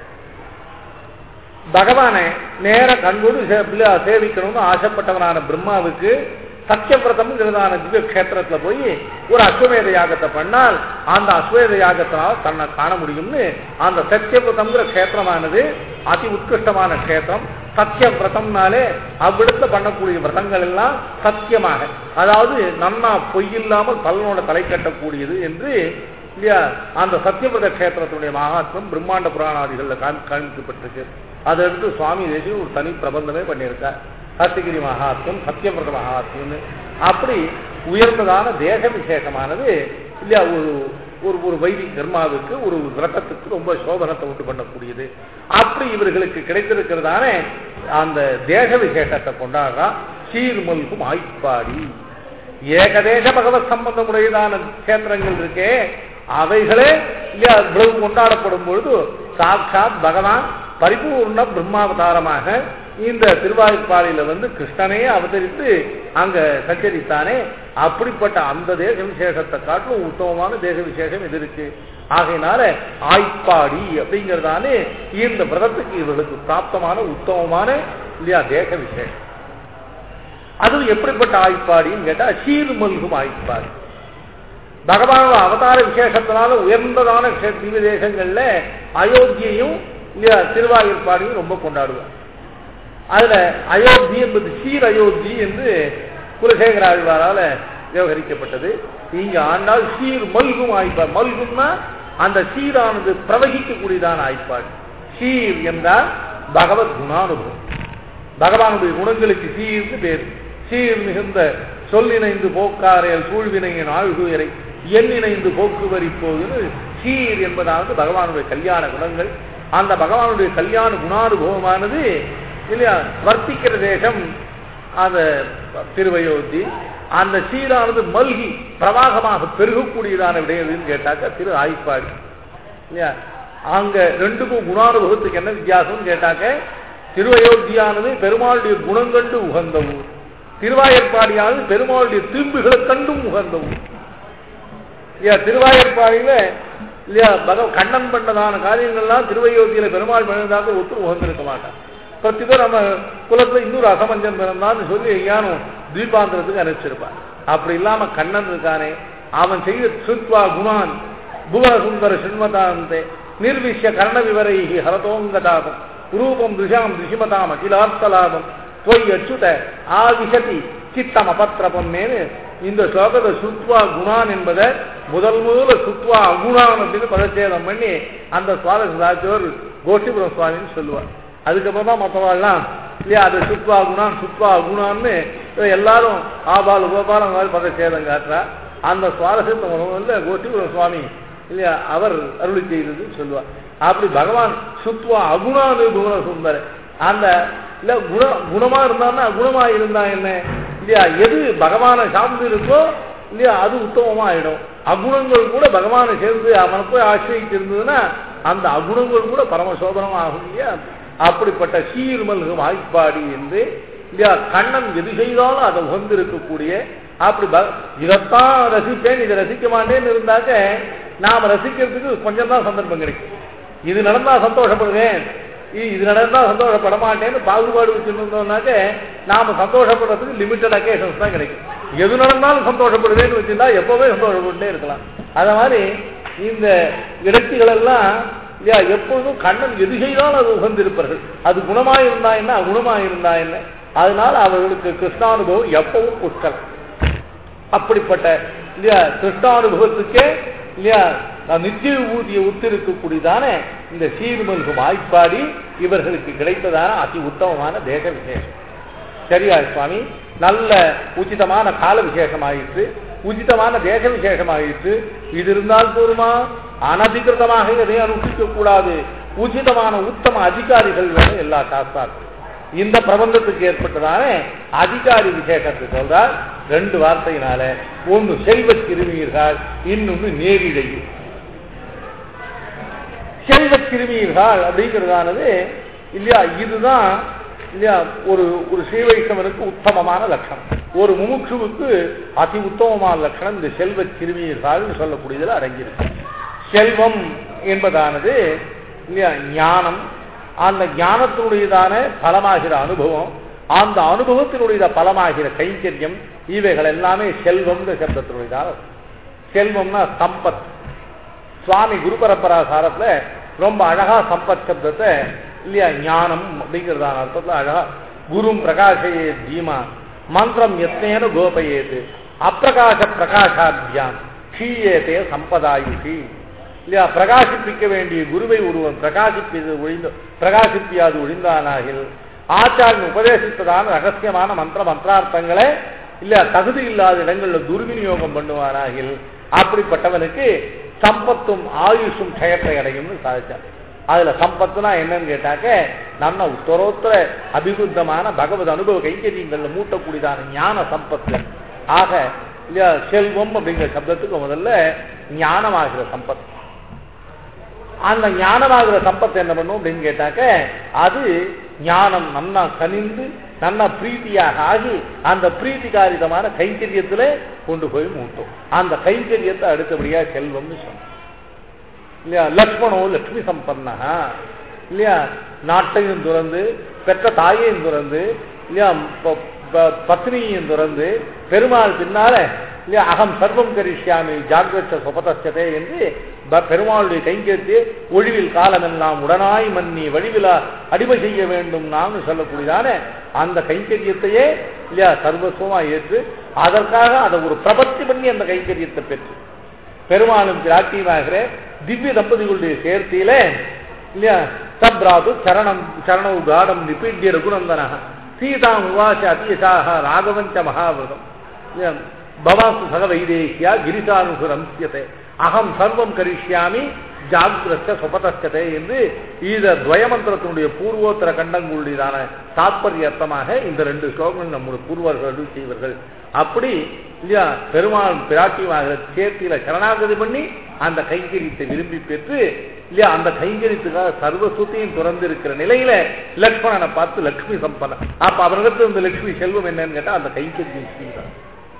பகவானை நேர கண்கொண்டு சே- பிள்ளை சேவிக்கணும்னு ஆசைப்பட்டவனான பிரம்மாவுக்கு சத்தியவிரதம்ங்கிறதான திவ்ய கஷேத்திரத்துல போய் ஒரு அஸ்வமேத யாகத்தை பண்ணால் அந்த அஸ்வமேத யாகத்தினால் தன்னை காண முடியும்னு அந்த சத்தியவிரதம்ங்கிற கஷேத்திரமானது அதி உத்கிருஷ்டமான கஷேத்திரம் சத்தியவிரதம்னாலே அவ்விடத்துல பண்ணக்கூடிய விரதங்கள் எல்லாம் சத்தியமாக அதாவது நன்னா பொய்யில்லாமல் பலனோட தலை கட்டக்கூடியது என்று இல்லையா அந்த சத்தியவிரத கஷேத்திரத்துடைய மகாத்மம் பிரம்மாண்ட புராணாதிகள்ல காமி காமிக்கப்பட்டிருக்கு அதை எடுத்து சுவாமி தேசியம் ஒரு தனி பிரபந்தமே பண்ணியிருக்கார் சத்தியகிரி மகாத்மம் சத்தியவிரத மகாத்மம்னு அப்படி உயர்ந்ததான தேச விசேஷமானது இல்லையா ஒரு ஒரு ஒரு வைதிக கர்மாவுக்கு ஒரு விரதத்துக்கு ரொம்ப சோபனத்தை உண்டு பண்ணக்கூடியது அப்படி இவர்களுக்கு கிடைத்திருக்கிறதான அந்த தேச விசேஷத்தை கொண்டாடுறா சீர்மல்கும் ஆய்ப்பாடி ஏகதேச பகவத் சம்பந்தமுடையதான கஷேத்திரங்கள் இருக்கே அவைகளே இல்லையா இவ்வளவு கொண்டாடப்படும் பொழுது சாட்சாத் பகவான் பரிபூர்ண பிரம்மாவதாரமாக இந்த திருவாய்ப்பாளையில வந்து கிருஷ்ணனே அவதரித்து அங்க சஞ்சரித்தானே அப்படிப்பட்ட அந்த தேச விசேஷத்தை காட்டிலும் உத்தமமான தேச விசேஷம் இது இருக்கு ஆகையினால ஆய்ப்பாடி அப்படிங்கிறதானே இந்த விரதத்துக்கு இவர்களுக்கு பிராப்தமான உத்தமமான இல்லையா தேச விசேஷம் அதுவும் எப்படிப்பட்ட ஆய்ப்பாடின்னு கேட்டா சீர்மல்கும் ஆய்ப்பாடி பகவானோட அவதார விசேஷத்தினால உயர்ந்ததான க்ஷே- திவ்ய தேசங்கள்ல அயோத்தியையும் இல்லையா திருவாயூர்பாடியும் ரொம்ப கொண்டாடுவார் அதுல அயோத்தி என்பது சீர் அயோத்தி என்று குலசேகர ஆழ்வாரால விவகரிக்கப்பட்டது இங்க ஆண்டால் சீர் மல்கும் ஆய்ப்பாடு மல்கும்னா அந்த சீரானது பிரவகிக்கக்கூடியதான ஆய்ப்பாடு சீர் என்றால் பகவத் குணானுபவம் பகவானுடைய குணங்களுக்கு சீர்னு பேர் சீர் மிகுந்த சொல்லிணைந்து போக்காரையல் சூழ்வினையின் ஆழ்குயரை எண்ணிணைந்து போக்குவரி போதுன்னு சீர் என்பதாவது பகவானுடைய கல்யாண குணங்கள் அந்த பகவானுடைய கல்யாண குணானுபவமானது இல்லையா வர்த்திக்கிற தேசம் அந்த திருவயோத்தி அந்த சீரானது மல்கி பிரவாகமாக பெருகக்கூடியதான விடையதுன்னு கேட்டாக்க திரு ஆய்ப்பாடி இல்லையா அங்க ரெண்டுக்கும் குணானுபவத்துக்கு என்ன வித்தியாசம்னு கேட்டாக்க திருவயோத்தியானது பெருமாளுடைய குணங்கண்டு உகந்த ஊர் திருவாயற்பாடியானது பெருமாளுடைய திரும்புகளை கண்டும் உகந்த ஊர் இல்லையா திருவாயற்பாடியில இல்லையா பக கண்ணன் பண்ணதான காரியங்கள்லாம் திருவயோத்தியில பெருமாள் பண்ணதாக ஒத்து உகந்திருக்க மாட்டான் பிரத்திதோ நம்ம குலத்துல இன்னொரு அசமஞ்சம் பிறந்தான்னு சொல்லி எங்கேயானும் தீபாந்திரத்துக்கு அனுப்பிச்சிருப்பான் அப்படி இல்லாம கண்ணன் இருக்கானே அவன் செய்த சுத்வா குணான் புவன சுந்தர சின்மதாந்தே நிர்விஷ்ய கர்ண விவரைகி ஹரதோங்கதாபம் ரூபம் திருஷாம் திருஷிமதாம் அகிலார்த்தலாபம் தொய் அச்சுத ஆதிசதி சித்தம் அபத்திரபம்மேன்னு இந்த ஸ்லோகத்தை சுத்வா குணான் என்பதை முதல் முதல்ல சுத்வா அகுணான் அப்படின்னு பதச்சேதம் பண்ணி அந்த சுவாரஸ்ய ராஜவர் கோஷ்டிபுரம் சுவாமின்னு சொல்லுவார் அதுக்கப்புறம் தான் மற்றவாள்லாம் இல்லையா அது சுத்வா குணான் சுத்வா குணான்னு எல்லாரும் ஆபால் கோபாலம் மாதிரி பத சேதம் காட்டுறா அந்த சுவாரஸ்யத்தை முதல்ல கோஷ்டிபுரம் சுவாமி இல்லையா அவர் அருளி செய்ததுன்னு சொல்லுவார் அப்படி பகவான் சுத்வா அகுணானுபவ சுந்தர அந்த இல்ல குண குணமா இருந்தான்னா குணமா இருந்தா என்ன இல்லையா எது பகவானை சார்ந்து இருக்கோ இல்லையா அது உத்தமமா ஆயிடும் அகுணங்கள் கூட பகவானை சேர்ந்து அவனை போய் ஆசிரியத்து இருந்ததுன்னா அந்த அகுணங்கள் கூட பரமசோதனம் ஆகும் இல்லையா அப்படிப்பட்ட சீர்மல்கு வாய்ப்பாடி என்று இல்லையா கண்ணன் எது செய்தாலும் அதை உகந்து இருக்கக்கூடிய அப்படி ப- இதைத்தான் ரசிப்பேன் இதை ரசிக்க மாட்டேன்னு இருந்தாக்க நாம் ரசிக்கிறதுக்கு கொஞ்சம் தான் சந்தர்ப்பம் கிடைக்கும் இது நடந்தா சந்தோஷப்படுவேன் இ- இது நடந்தா சந்தோஷப்பட மாட்டேன்னு பாகுபாடு வச்சுருந்தோம்னாக்க நாம சந்தோஷப்படுறதுக்கு லிமிட்டட் அக்கேஷன்ஸ் தான் கிடைக்கும் எது நடந்தாலும் சந்தோஷப்படுவேன்னு வச்சிருந்தா எப்பவுமே சந்தோஷப்பட்டுட்டே இருக்கலாம் அத மாதிரி இந்த இடைச்சிகள் எல்லாம் இல்லையா எப்பொழுதும் கண்ணன் எது செய்தாலும் அது உகந்திருப்பார்கள் அது குணமாய் இருந்தா என்ன அகுணமாய் இருந்தா என்ன அதனால அவர்களுக்கு கிருஷ்ணானுபவம் எப்பவும் புஷ்கலம் அப்படிப்பட்ட இல்லையா கிருஷ்ணானுபவத்துக்கே இல்லையா நித்திய ஊதிய ஒத்திருக்கக்கூடியதான இந்த சீர்மல்கு வாய்ப்பாடி இவர்களுக்கு கிடைத்ததான அதி உத்தமமான தேச விசேஷம் சரியா சுவாமி நல்ல உச்சிதமான கால விசேஷமாயிற்று உச்சிதமான தேச விசேஷமாயிற்று இது இருந்தால் போருமா அனதிகிருதமாக எதையும் அனுஷ்டிக்க கூடாது உச்சிதமான உத்தம அதிகாரிகள் வேணும் எல்லா சாஸ்திராக்கும் இந்த பிரபந்தத்துக்கு ஏற்பட்டதான அதிகாரி விசேஷத்தை சொல்றார் ரெண்டு வார்த்தையினால ஒன்னு செல்வ சிறுமியர்கள் இன்னொன்னு நேரிடையில் செல்வ சிறுமியர்கள் அப்படிங்கிறதானது இல்லையா இதுதான் இல்லையா ஒரு ஒரு ஸ்ரீ வைஷ்ணவனுக்கு உத்தமமான லட்சணம் ஒரு முமுட்சுவுக்கு அதி உத்தமமான லட்சணம் இந்த செல்வ சிறுமியர்கள் சொல்லக்கூடியதில் அடங்கியிருக்கு செல்வம் என்பதானது இல்லையா ஞானம் அந்த ஞானத்தினுடையதான பலமாகிற அனுபவம் அந்த அனுபவத்தினுடைய பலமாகிற கைங்கரியம் இவைகள் எல்லாமே செல்வம்ன்ற சப்தத்தினுடையதாக செல்வம்னா சம்பத் சுவாமி குரு பரம்பரா சாரத்துல ரொம்ப அழகா சம்பத் சப்தத்தை இல்லையா ஞானம் அப்படிங்கிறதான அர்த்தத்துல அழகா குரும் பிரகாஷயே ஜீமா மந்திரம் எத்தேன கோபயேது அப்பிரகாச பிரகாசாபியாம் க்ஷீயேதே சம்பதாயுஷி இல்லையா பிரகாசிப்பிக்க வேண்டிய குருவை ஒருவன் பிரகாசிப்பது ஒழிந்த பிரகாசிப்பியாது ஒழிந்தானாகில் ஆச்சாரியன் உபதேசித்ததான ரகசியமான மந்திர மந்திரார்த்தங்களை இல்லையா தகுதி இல்லாத இடங்கள்ல துர்விநியோகம் பண்ணுவானாகில் அப்படிப்பட்டவனுக்கு சம்பத்தும் ஆயுஷும் க்ஷயத்தை அடையும்னு சாதிச்சார் அதுல சம்பத்துனா என்னன்னு கேட்டாக்க நம்ம உத்தரோத்தர அபிபுத்தமான பகவத் அனுபவ கைங்கரியங்கள்ல மூட்டக்கூடியதான ஞான சம்பத்து ஆக இல்லையா செல்வம் அப்படிங்கிற சப்தத்துக்கு முதல்ல ஞானமாகிற சம்பத் அந்த ஞானமாகிற சம்பத்து என்ன பண்ணும் அப்படின்னு கேட்டாக்க அது ஞானம் நன்னா கனிந்து நன்னா பிரீத்தியாக ஆகி அந்த பிரீத்திகாரிதமான கைங்கரியத்துல கொண்டு போய் மூட்டும் அந்த கைங்கரியத்தை அடுத்தபடியா செல்வம்னு சொன்னோம் இல்லையா லக்ஷ்மணோ லக்ஷ்மி சம்பன்னா இல்லையா நாட்டையும் துறந்து பெற்ற தாயையும் துறந்து இல்லையா ப- ப- பத்னியையும் துறந்து பெருமாள் பின்னால இல்லையா அகம் சர்வம் கரிஷ்யாமி ஜாகிரத சுபதச்சதே என்று ப- பெருமாளுடைய கைங்கரித்து ஒழிவில் காலமெல்லாம் உடனாய் மன்னி வழிவிலா அடிமை செய்ய வேண்டும் நாம்னு சொல்லக்கூடியதான அந்த கைங்கரியத்தையே இல்லையா சர்வஸ்வமா ஏற்று அதற்காக அதை ஒரு பிரபத்தி பண்ணி அந்த கைங்கரியத்தை பெற்று பெருமாளும் பிராட்டியுமாகிற திவ்ய தம்பதிகளுடைய சேர்த்தியில இல்லையா தப்ராது சரணம் சரணவு காடம் நிபீட்ய ரகுநந்தன சீதாம் உவாச அத்தியசாக ராகவஞ்ச மகாவிரதம் இல்லையா, பவாசு சக வைதேகியா கிரிசானுசுரம்சியத்தை அகம் சர்வம் கரிஷ்யாமி ஜாகிரஸ்த சுபதஸ்கதை என்று இந்த துவயமந்திரத்தினுடைய பூர்வோத்தர கண்டங்களுடையதான தாற்பரிய அர்த்தமாக இந்த ரெண்டு ஸ்லோகங்கள் நம்முடைய பூர்வர்கள் அருள் செய்வார்கள் அப்படி இல்லையா பெருமாள் பிராட்டியமாக சேர்த்தியில சரணாகதி பண்ணி அந்த கைங்கரியத்தை விரும்பி பெற்று இல்லையா அந்த கைங்கரியத்துக்காக சர்வசுத்தையும் துறந்து இருக்கிற நிலையில லக்ஷ்மணனை பார்த்து லக்ஷ்மி சம்பந்தன் அப்ப அவரிடத்துல இந்த லக்ஷ்மி செல்வம் என்னன்னு கேட்டா அந்த கைங்கரியம் ஸ்ரீதான்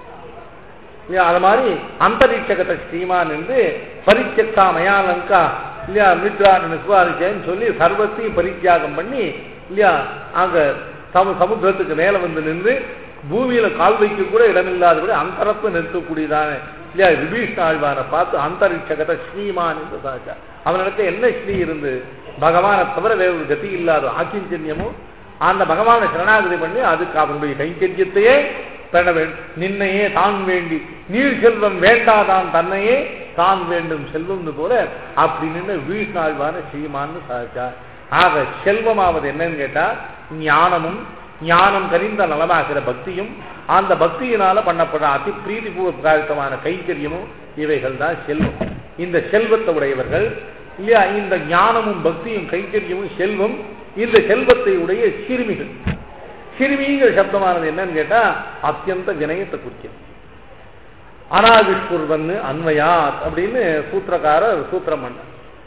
இல்லையா அது மாதிரி அந்தரீட்சகத்தை ஸ்ரீமான் என்று பரிச்சக்தா மயாலங்கா இல்லையா மித்ரா நிஸ்வாரிச்சேன்னு சொல்லி சர்வத்தையும் பரித்தியாகம் பண்ணி இல்லையா அங்க சமு சமுத்திரத்துக்கு மேல வந்து நின்று பூமியில கால் வைக்க கூட இடமில்லாதபடி அந்தரத்தை நிறுத்தக்கூடியதான இல்லையா விபீஷ்ண ஆழ்வானை பார்த்து அந்தரிட்சகத்தை ஸ்ரீமான் என்று சாச்சா அவனிடத்துல என்ன ஸ்ரீ இருந்து பகவானை தவிர வேறு ஒரு கதி இல்லாத ஆக்கிஞ்சன்யமும் அந்த பகவானை சரணாகதி பண்ணி அதுக்கு அவனுடைய கைங்கரியத்தையே பெற வேண்டும் நின்னையே தான் வேண்டி நீர் செல்வம் வேண்டாதான் தன்னையே தான் வேண்டும் செல்வம்னு போல அப்படி நின்று வீழ்நாழ்வான ஸ்ரீமான்னு சாதிச்சா ஆக செல்வமாவது என்னன்னு கேட்டா ஞானமும் ஞானம் கனிந்த நலமாகிற பக்தியும் அந்த பக்தியினால பண்ணப்படுற அதி பிரீதிபூர்வமான கைங்கரியமும் இவைகள் தான் செல்வம் இந்த செல்வத்தை உடையவர்கள் இல்லையா இந்த ஞானமும் பக்தியும் கைங்கரியமும் செல்வம் இந்த செல்வத்தை உடைய சிறுமிகள் சிறுமிங்கிற சப்தமானது என்னன்னு கேட்டா அத்தியந்த வினயத்தை குறிக்கிறது அனாவிஷ்குர்வன் அன்வயாத் அப்படின்னு சூத்திரக்காரர் சூத்திரம் பண்ண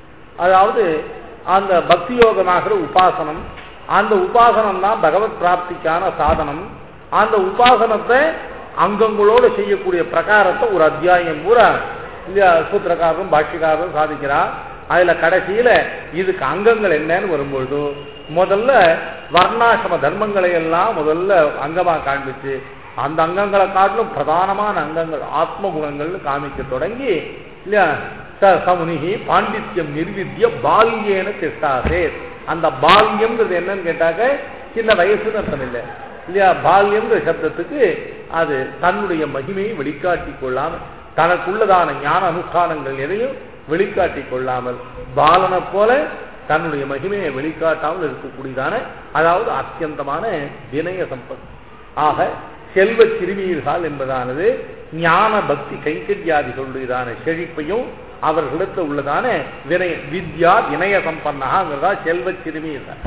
அதாவது அந்த பக்தி யோகமாகிற உபாசனம் அந்த உபாசனம் தான் பகவத் பிராப்திக்கான சாதனம் அந்த உபாசனத்தை அங்கங்களோடு செய்யக்கூடிய பிரகாரத்தை ஒரு அத்தியாயம் பூரா இல்லையா சூத்திரக்காரரும் பாஷ்யக்காரரும் சாதிக்கிறார் அதுல கடைசியில இதுக்கு அங்கங்கள் என்னன்னு வரும்பொழுது முதல்ல வர்ணாசிரம தர்மங்களை எல்லாம் முதல்ல அங்கமா காண்பிச்சு அந்த அங்கங்களை காட்டிலும் பிரதானமான அங்கங்கள் ஆத்ம குணங்கள்னு காமிக்க தொடங்கி இல்லையா ச சமுனிகி பாண்டித்யம் நிர்வித்திய பால்யேன திஷ்டாசே அந்த பால்யம்ங்கிறது என்னன்னு கேட்டாக்க சின்ன வயசுன்னு அர்த்தம் இல்லை இல்லையா பால்யம்ங்கிற சப்தத்துக்கு அது தன்னுடைய மகிமையை வெளிக்காட்டி கொள்ளாமல் தனக்குள்ளதான ஞான அனுஷ்டானங்கள் எதையும் வெளிக்காட்டி கொள்ளாமல் பாலனை போல தன்னுடைய மகிமையை வெளிக்காட்டாமல் இருக்கக்கூடியதான அதாவது அத்தியந்தமான வினய சம்பத் ஆக செல்வ சிறுமியர்கள் என்பதானது ஞான பக்தி கைங்கரியாதிகளுடையதான செழிப்பையும் அவர்களிடத்தில் உள்ளதான வினய வித்யா வினய சம்பன்னாங்கிறதா செல்வ சிறுமியர்கள்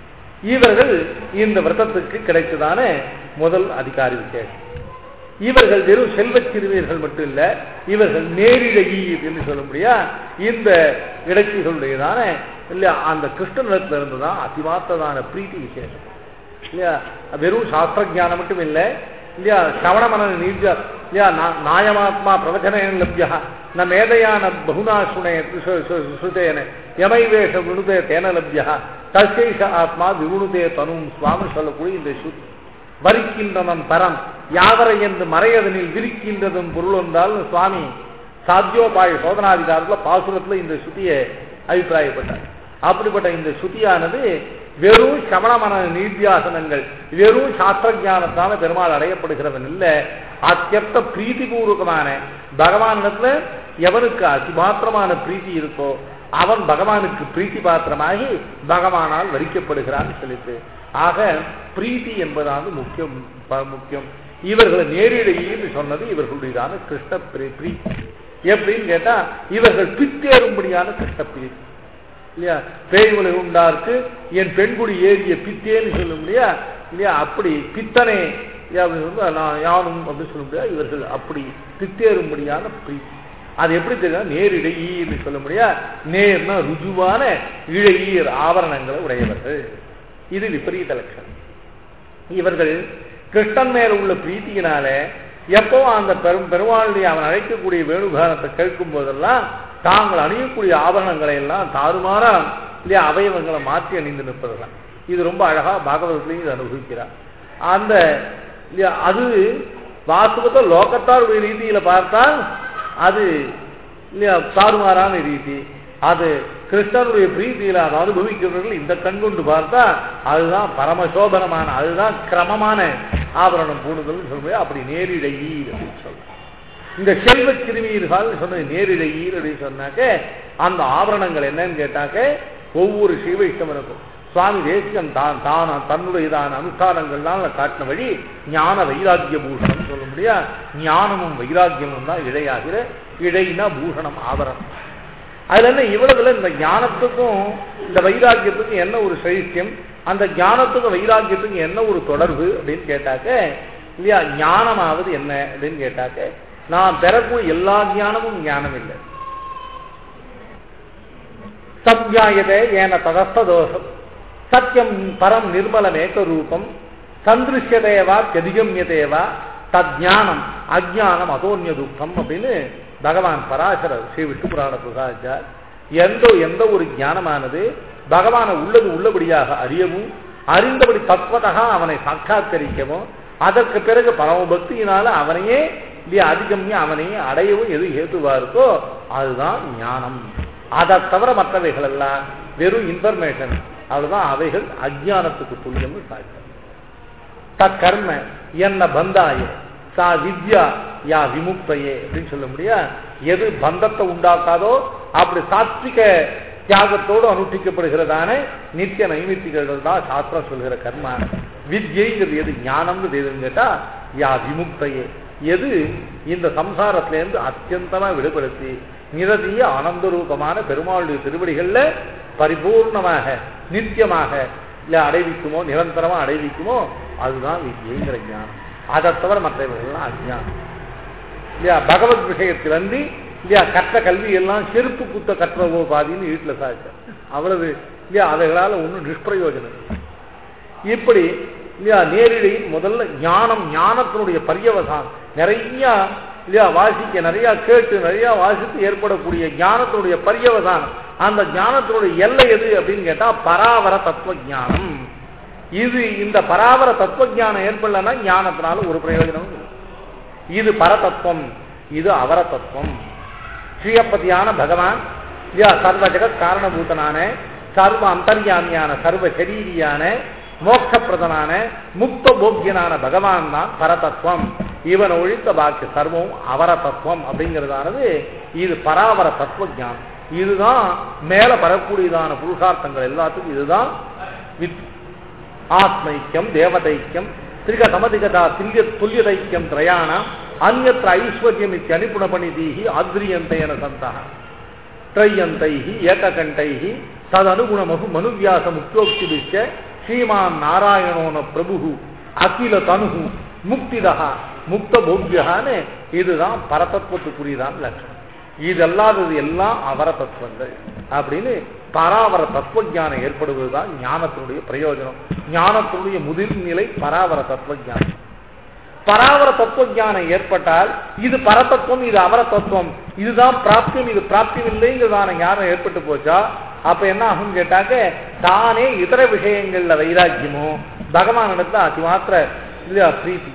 இவர்கள் இந்த விரதத்துக்கு கிடைத்ததான முதல் அதிகாரி விசேஷம் இவர்கள் வெறும் செல்வச் சிறுமியர்கள் மட்டும் இல்ல இவர்கள் நேரிழகி என்று சொல்ல முடியா இந்த இடைச்சிகளுடையதான இல்லையா அந்த கிருஷ்ணனிடத்துல இருந்துதான் அதிமாத்ததான பிரீத்தி விசேஷம் இல்லையா வெறும் சாஸ்திர ஞானம் மட்டும் இல்லை இல்லையா சவணமன நீர்ஜ இல்லையா நாயமாத்மா பிரவச்சனேன லப்யா ந மேதையான பகுனா சுனே சுதேன யமைவேஷ விணுதே தேன லப்யா தசேஷ ஆத்மா விகுணுதே தனும் சுவாமி சொல்லக்கூடிய இந்த சுத்தி வரிக்கின்றனன் பரம் யாவரை என்று மறையதனில் விரிக்கின்றதும் பொருள் வந்தால் சுவாமி சாத்தியோபாய சோதனாதிகாரத்தில் பாசுரத்தில் இந்த சுத்தியை அபிப்பிராயப்பட்டார் அப்படிப்பட்ட இந்த சுத்தியானது வெறும் சமணமன நீத்தியாசனங்கள் வெறும் சாஸ்திர ஞானத்தால பெருமாள் அடையப்படுகிறவன் இல்ல அத்தியர்த்த பிரீதிபூர்வகமான பகவானிடத்துல எவனுக்கு அதிமாத்திரமான பிரீத்தி இருக்கோ அவன் பகவானுக்கு பிரீத்தி பாத்திரமாகி பகவானால் வரிக்கப்படுகிறான்னு சொல்லிட்டு ஆக பிரீத்தி என்பதான முக்கியம் முக்கியம் இவர்களை நேரிடையேன்னு சொன்னது இவர்களுடையதான கிருஷ்ண பிரீத்தி எப்படின்னு கேட்டா இவர்கள் பித்தேறும்படியான கிருஷ்ண பிரீத்தி இல்லையா பேய்மொழி உண்டாருக்கு என் பெண்குடி ஏறிய பித்தேன்னு சொல்ல முடியா இல்லையா அப்படி பித்தனே நான் யானும் அப்படின்னு சொல்ல முடியாது இவர்கள் அப்படி பித்தேறும்படியான பிரீத்தி அது எப்படி தெரியும் நேரிடையீர்னு சொல்ல முடியா நேர்னா ருஜுவான இழையீர் ஆவரணங்களை உடையவர்கள் இது விபரீத லட்சணம் இவர்கள் கிருஷ்ணன் மேல உள்ள பிரீத்தியினால எப்போ அந்த பெரும் பெருமாளுடைய அவன் அழைக்கக்கூடிய வேணுகானத்தை கேட்கும் போதெல்லாம் தாங்கள் அணியக்கூடிய ஆபரணங்களை எல்லாம் தாறுமாறா இல்லையா அவயவங்களை மாற்றி அணிந்து நிற்பதுதான் இது ரொம்ப அழகா பாகவதத்திலையும் இது அனுபவிக்கிறார் அந்த இல்லையா அது வாஸ்தவத்தை லோகத்தாருடைய ரீதியில பார்த்தால் அது இல்லையா தாறுமாறான ரீதி அது கிருஷ்ணனுடைய பிரீதியில அதை அனுபவிக்கிறவர்கள் இந்த கண்கொண்டு பார்த்தா அதுதான் பரமசோபனமான அதுதான் கிரமமான ஆபரணம் பூணுதல் சொல்றது அப்படி நேரிடையீர் அப்படின்னு சொல்றோம் இந்த செல்வ சிறுமியர்கள் சொன்னது நேரிடையீர் அப்படின்னு சொன்னாக்க அந்த ஆபரணங்கள் என்னன்னு கேட்டாக்க ஒவ்வொரு சிவைஷ்ணவனுக்கும் சுவாமி தேசிகன் தான் தான் தன்னுடையதான அனுஷ்டானங்கள்னால காட்டின வழி ஞான வைராக்கிய பூஷணம் சொல்ல முடியா ஞானமும் வைராக்கியமும் தான் இழையாகிற இழைனா பூஷணம் ஆபரணம் அதுல என்ன இவ்வளவுல இந்த ஞானத்துக்கும் இந்த வைராக்கியத்துக்கும் என்ன ஒரு சைத்தியம் அந்த ஞானத்துக்கும் வைராக்கியத்துக்கும் என்ன ஒரு தொடர்பு அப்படின்னு கேட்டாக்க இல்லையா ஞானமாவது என்ன அப்படின்னு கேட்டாக்க நான் பெறக்கூடிய எல்லா ஞானமும் ஞானம் இல்லை சத்யாயதே ஏன ததஸ்த தோஷம் சத்தியம் பரம் நிர்மலமேக ரூபம் சந்திருஷ்யதேவா கதிகமியதேவா தஜானம் அஜானம் அதோன்ய துக்கம் அப்படின்னு பகவான் பராசரர் ஸ்ரீ விஷ்ணு புராண பிரசாச்சார் எந்த எந்த ஒரு ஞானமானது பகவானை உள்ளது உள்ளபடியாக அறியவும் அறிந்தபடி தத்வதா அவனை சாட்சாத்தரிக்கவும் அதற்கு பிறகு பரமபக்தியினால அவனையே இல்லையா அதிகம்யா அவனையே அடையவும் எது ஏதுவா இருக்கோ அதுதான் ஞானம் அதை தவிர மற்றவைகள் எல்லாம் வெறும் இன்ஃபர்மேஷன் அவ்வளவுதான் அவைகள் அஜானத்துக்கு துல்லியம்னு சாய்ச்சார் தற்கர்ம என்ன பந்தாய சா வித்யா யா விமுக்தையே அப்படின்னு சொல்ல முடியா எது பந்தத்தை உண்டாக்காதோ அப்படி சாத்விக தியாகத்தோடு அனுஷ்டிக்கப்படுகிறதான நித்திய நைமித்திகள் தான் சாஸ்திரம் சொல்கிற கர்மா வித்யைங்கிறது எது ஞானம்ங்கிறது எதுன்னு கேட்டா யா விமுக்தையே எது இந்த சம்சாரத்திலேருந்து அத்தியந்தமா விடுபடுத்தி நிரதிய ஆனந்த ரூபமான பெருமாளுடைய திருவடிகள்ல பரிபூர்ணமாக நித்தியமாக இல்ல அடைவிக்குமோ நிரந்தரமா அடைவிக்குமோ அதுதான் வித்யைங்கிற ஞானம் அதை தவிர மற்றவர்கள்லாம் அஜ்ஞானம் இல்லையா பகவத் விஷயத்தில் வந்து இல்லையா கற்ற கல்வி எல்லாம் செருப்பு குத்த கற்றவோ பாதின்னு வீட்டில் சாதிச்சார் அவ்வளவு இல்லையா அவைகளால் ஒன்றும் நிஷ்பிரயோஜனம் இல்லை. இப்படி இல்லையா நேரிடை முதல்ல ஞானம் ஞானத்தினுடைய பரியவசானம் நிறைய இல்லையா வாசிக்க நிறைய கேட்டு நிறைய வாசித்து ஏற்படக்கூடிய ஞானத்தினுடைய பரியவசானம் அந்த ஞானத்தினுடைய எல்லை எது அப்படின்னு கேட்டா பராவர தத்துவ ஞானம் இது இந்த பராவர தத்துவ ஞானம் ஏற்படலன்னா ஞானத்தினால ஒரு பிரயோஜனமும் இல்லை இது பரதத்துவம் இது அவர தத்துவம் ஸ்ரீயப்பதியான பகவான் இல்லையா சர்வ ஜெகத் காரணபூதனான சர்வ அந்தர்யாமியான சர்வ சரீரியான மோட்சப்பிரதனான முக்த போக்கியனான பகவான் தான் பரதத்துவம் இவன் ஒழித்த பாக்கி சர்வம் அவர தத்துவம் அப்படிங்கிறதானது இது பராவர தத்துவ ஞானம் இதுதான் மேல பெறக்கூடியதான புருஷார்த்தங்கள் எல்லாத்துக்கும் இதுதான் வித் ஆத்மைக்கியம் தேவதைக்கியம் திரிக சமதிகதா துல்லிய துல்லியதைக்கியம் திரயாணம் அந்நத்திர ஐஸ்வர்யம் இத்தியனுகுணபணிதீஹி ஆத்ரியந்தேன சந்தः त्रय्यन्तैः एककण्ठैः तदनुगुणमहु मनुव्यासमुक्तोक्तिभिश्च श्रीमान् नारायणो न प्रभुः அகில தனுகு முக்திதா முக்த போக்கியகான்னு இதுதான் பரதத்துவத்துக்குரியதான் லட்சணம் இதல்லாதது எல்லாம் அவர தத்துவங்கள் அப்படின்னு பராவர தத்துவ ஞானம் ஏற்படுவதுதான் ஞானத்தினுடைய பிரயோஜனம் ஞானத்தினுடைய முதிர்நிலை பராவர தத்துவ ஞானம் பராவர தத்துவ ஞானம் ஏற்பட்டால் இது பரதத்துவம் இது அவர தத்துவம் இதுதான் பிராப்தியம் இது பிராப்தியம் இல்லைங்கிறதான ஞானம் ஏற்பட்டு போச்சா அப்ப என்ன ஆகும் கேட்டாக்க தானே இதர விஷயங்கள்ல வைராக்கியமோ பகவானிடத்துல அதிமாத்திர இல்லையா பிரீத்தி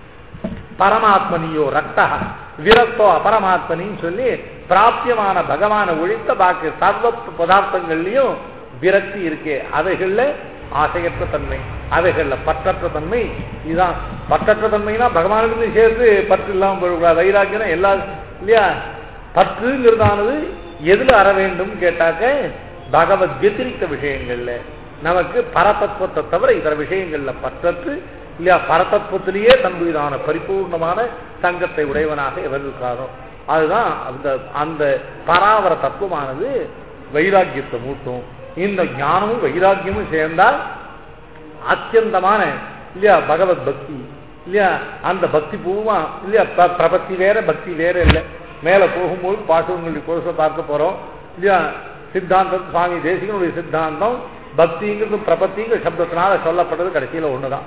பரமாத்மனியோ ரக்தா விரக்தோ அபரமாத்மனின்னு சொல்லி பிராப்தியமான பகவானை ஒழித்த பாக்கி சர்வ பதார்த்தங்கள்லயும் விரக்தி இருக்கே அவைகள்ல ஆசையற்ற தன்மை அவைகள்ல பற்றற்ற தன்மை இதுதான் பற்றற்ற தன்மைனா பகவானுக்கு சேர்த்து பற்று இல்லாம போகக்கூடாது வைராக்கியம்னா எல்லா இல்லையா பற்றுங்கிறதானது எதுல அற வேண்டும் கேட்டாக்க பகவத் வத்திரிக்க விஷயங்கள்ல நமக்கு பரதத்துவத்தை தவிர இதர விஷயங்கள்ல பற்றற்று இல்லையா பரதத்துவத்திலேயே தன்னுடையதான பரிபூர்ணமான சங்கத்தை உடையவனாக எவர் இருக்காரோ அதுதான் அந்த அந்த பராவர தத்துவமானது வைராக்கியத்தை மூட்டும் இந்த ஞானமும் வைராக்கியமும் சேர்ந்தால் அத்தியந்தமான இல்லையா பகவத் பக்தி இல்லையா அந்த பக்தி பூர்வமா இல்லையா ப- பிரபத்தி வேற பக்தி வேற இல்லை மேல போகும்போது பாசுவங்களுடைய கோஷத்தை பார்க்க போறோம் இல்லையா சித்தாந்தம் சுவாமி தேசிகனுடைய சித்தாந்தம் பக்திங்கிறது பிரபத்திங்கிற சப்தத்தினால சொல்லப்பட்டது கடைசியில ஒண்ணுதான்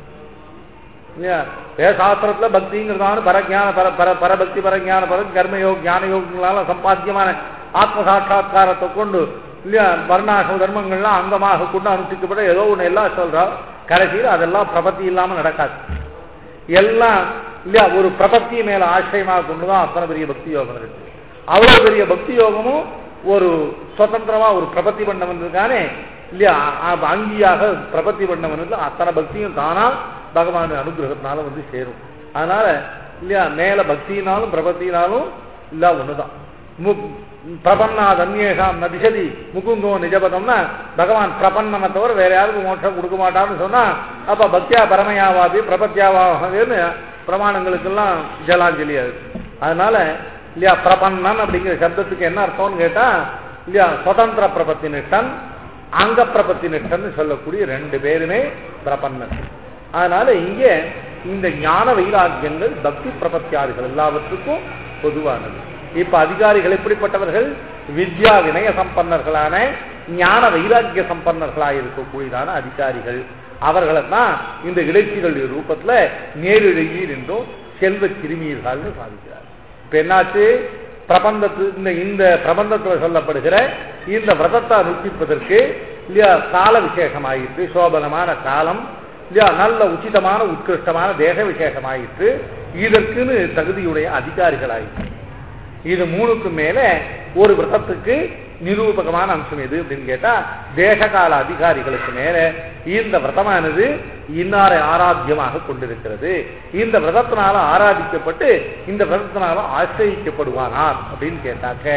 இல்லையா வேசாஸ்திரத்துல பக்திங்கிறதான பரஜான பர பர பரபக்தி பரஞான பர கர்மயோக ஞான யோகங்களால சம்பாத்தியமான ஆத்ம சாட்சா்காரத்தை கொண்டு இல்லையா வர்ணாசிரம தர்மங்கள்லாம் அங்கமாக கொண்டு அனுஷ்டிக்கப்பட்ட ஏதோ ஒண்ணு எல்லாம் சொல்றோம் கடைசியில் அதெல்லாம் பிரபத்தி இல்லாம நடக்காது எல்லாம் இல்லையா ஒரு பிரபத்தி மேல ஆசிரியமாக கொண்டுதான் அத்தனை பெரிய பக்தி யோகம் இருக்கு அவ்வளவு பெரிய பக்தி யோகமும் ஒரு சுதந்திரமா ஒரு பிரபத்தி பண்ணவன் இருக்கானே இல்லையா அ- அங்கியாக பிரபத்தி பண்ணவன் இருக்கு அத்தனை பக்தியும் தானா பகவான் அனுகிரகத்தினால வந்து சேரும் அதனால இல்லையா மேல பக்தியினாலும் பிரபத்தினாலும் இல்ல ஒண்ணுதான் மு- பிரபன்னா தன்யேஷாம் நதிசதி முகுங்கோ நிஜபதம்னா பகவான் பிரபன்னனை தவிர வேற யாருக்கும் மோட்சம் கொடுக்க மாட்டான்னு சொன்னா அப்ப பக்தியா பரமயாவாதி பிரபத்தியாவாகன்னு பிரமாணங்களுக்கெல்லாம் ஜலாஞ்சலி அது அதனால இல்லையா பிரபன்னன் அப்படிங்கிற சப்தத்துக்கு என்ன அர்த்தம்னு கேட்டா இல்லையா சுதந்திர பிரபத்தி நிஷ்டன் அங்க பிரபத்தி நிஷ்டன் சொல்லக்கூடிய ரெண்டு பேருமே பிரபன்னன் அதனால இங்கே இந்த ஞான வைராக்கியங்கள் பக்தி பிரபத்தியாதிகள் எல்லாவற்றுக்கும் பொதுவானது இப்ப அதிகாரிகள் எப்படிப்பட்டவர்கள் வித்யா வினய சம்பன்னர்களான ஞான வைராக்கிய சம்பன்னர்களாக இருக்கக்கூடியதான அதிகாரிகள் அவர்களை தான் இந்த இடைச்சிகள் ரூபத்துல நேரிழையீர் என்றும் செல்வ சிறுமியர்கள்னு சாதிக்கிறார் இப்ப என்னாச்சு பிரபந்தத்து இந்த இந்த பிரபந்தத்துல சொல்லப்படுகிற இந்த விரதத்தை அனுஷ்டிப்பதற்கு இல்லையா கால விசேஷமாயிற்று சோபனமான காலம் இல்லையா நல்ல உச்சிதமான உத்கிருஷ்டமான தேக விசேஷமாயிற்று இதற்குன்னு தகுதியுடைய அதிகாரிகளாயிற்று இது மூணுக்கு மேல ஒரு விரதத்துக்கு நிரூபகமான அம்சம் எது அப்படின்னு கேட்டா தேசகால அதிகாரிகளுக்கு மேல இந்த விரதமானது இன்னாரை ஆராத்தியமாக கொண்டிருக்கிறது இந்த விரதத்தினால ஆராதிக்கப்பட்டு இந்த விரதத்தினால ஆசிரியக்கப்படுவானார் அப்படின்னு கேட்டாக்க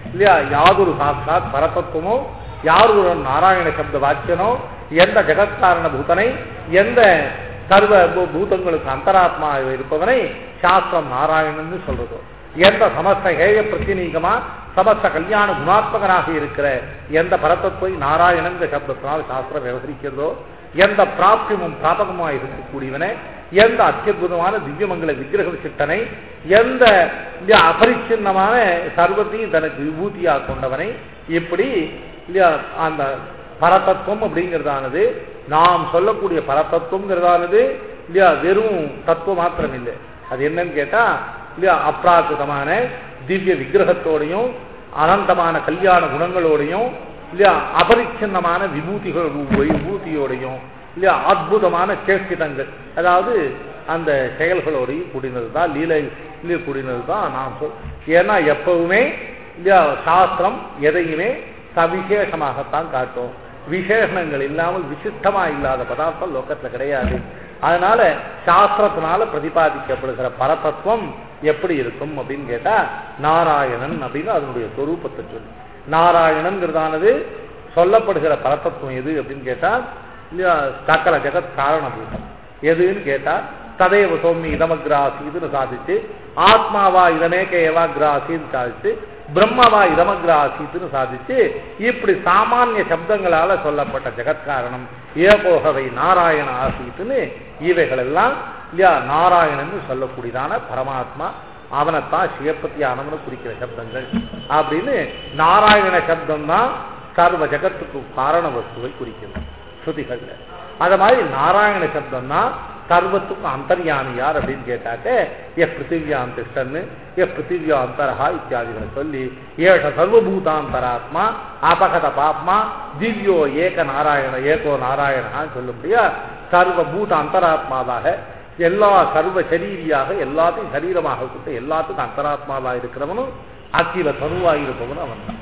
இல்லையா யாதொரு சாட்சாத் பரதத்துவமோ யார் ஒரு நாராயண சப்த வாக்கியனோ எந்த ஜெகத்காரண பூதனை எந்த சர்வ பூ- பூதங்களுக்கு அந்தராத்மா இருப்பவனை சாஸ்திரம் நாராயணன்னு சொல்றதோ எந்த சமஸ்த ஹேய பிரத்தினீகமா சமஸ்த கல்யாண குணாத்மகனாக இருக்கிற எந்த பரத்தத்துவை நாராயணன் சப்தத்தினால் சாஸ்திரம் விவகரிக்கிறதோ எந்த பிராப்தியமும் பிராபகமாக இருக்கக்கூடியவனே எந்த அத்தியுதமான திவ்யமங்கல விக்கிரக சிட்டனை எந்த இந்த அபரிச்சின்னமான சர்வத்தையும் தனக்கு விபூதியாக கொண்டவனை இப்படி இல்லையா அந்த பரதத்துவம் அப்படிங்கிறதானது நாம் சொல்லக்கூடிய பரதத்துவங்கிறதானது இல்லையா வெறும் தத்துவம் மாத்திரம் இல்லை அது என்னன்னு கேட்டா இல்லையா அப்ராக்கிருதமான திவ்ய விக்கிரகத்தோடையும் அனந்தமான கல்யாண குணங்களோடையும் இல்லையா அபரிச்சின்னமான விபூதிகள் விபூதியோடையும் இல்லையா அற்புதமான சேஷ்டிதங்கள் அதாவது அந்த செயல்களோடையும் கூடினது தான் லீலை லீலை கூடினது தான் நாம் சொல் ஏன்னா எப்பவுமே இல்லையா சாஸ்திரம் எதையுமே சவிசேஷமாகத்தான் காட்டும் விசேஷணங்கள் இல்லாமல் விசிஷ்டமா இல்லாத பதார்த்தம் லோகத்துல கிடையாது அதனால சாஸ்திரத்தினால பிரதிபாதிக்கப்படுகிற பரதத்துவம் எப்படி இருக்கும் அப்படின்னு கேட்டா நாராயணன் அப்படின்னு அதனுடைய சொரூபத்தை சொல்லு நாராயணன்கிறதானது சொல்லப்படுகிற பரதத்துவம் எது அப்படின்னு கேட்டா இல்லையா சக்கல ஜெகத் காரணபூதம் எதுன்னு கேட்டா ததேவ சௌமி இதமக்ராசின்னு சாதிச்சு ஆத்மாவா இதமேகேவா கிராசின்னு சாதிச்சு பிரம்மவா இதமக்ராசின்னு சாதிச்சு இப்படி சாமானிய சப்தங்களால சொல்லப்பட்ட ஜெகத்காரணம் ஏகோகவை நாராயண ஆசீத்துன்னு இவைகள் எல்லாம் இல்லையா நாராயணன்னு சொல்லக்கூடியதான பரமாத்மா அவனைத்தான் சிவப்பத்தியானவனு குறிக்கிற சப்தங்கள் அப்படின்னு நாராயண சப்தம் தான் சர்வ ஜகத்துக்கு காரண வஸ்துவை குறிக்கிறது ஸ்ருதிகள்ல அத மாதிரி நாராயண சப்தம் தான் சர்வத்துக்கும் அந்தர்யாமி யார் அப்படின்னு கேட்டாக்க எ பிருத்திவியாம் திஷ்டன்னு எ பிருத்திவியா அந்தரஹா இத்தியாதிகளை சொல்லி ஏஷ சர்வபூதாந்தராத்மா அபகத பாப்மா திவ்யோ ஏக நாராயண ஏகோ நாராயணான்னு சொல்லும்படியா சர்வபூத அந்தராத்மாவாக எல்லா சர்வ சரீரியாக எல்லாத்தையும் சரீரமாக கொண்டு எல்லாத்துக்கும் அந்தராத்மாவா இருக்கிறவனும் அக்கில தனுவாக இருப்பவனும் அவன் தான்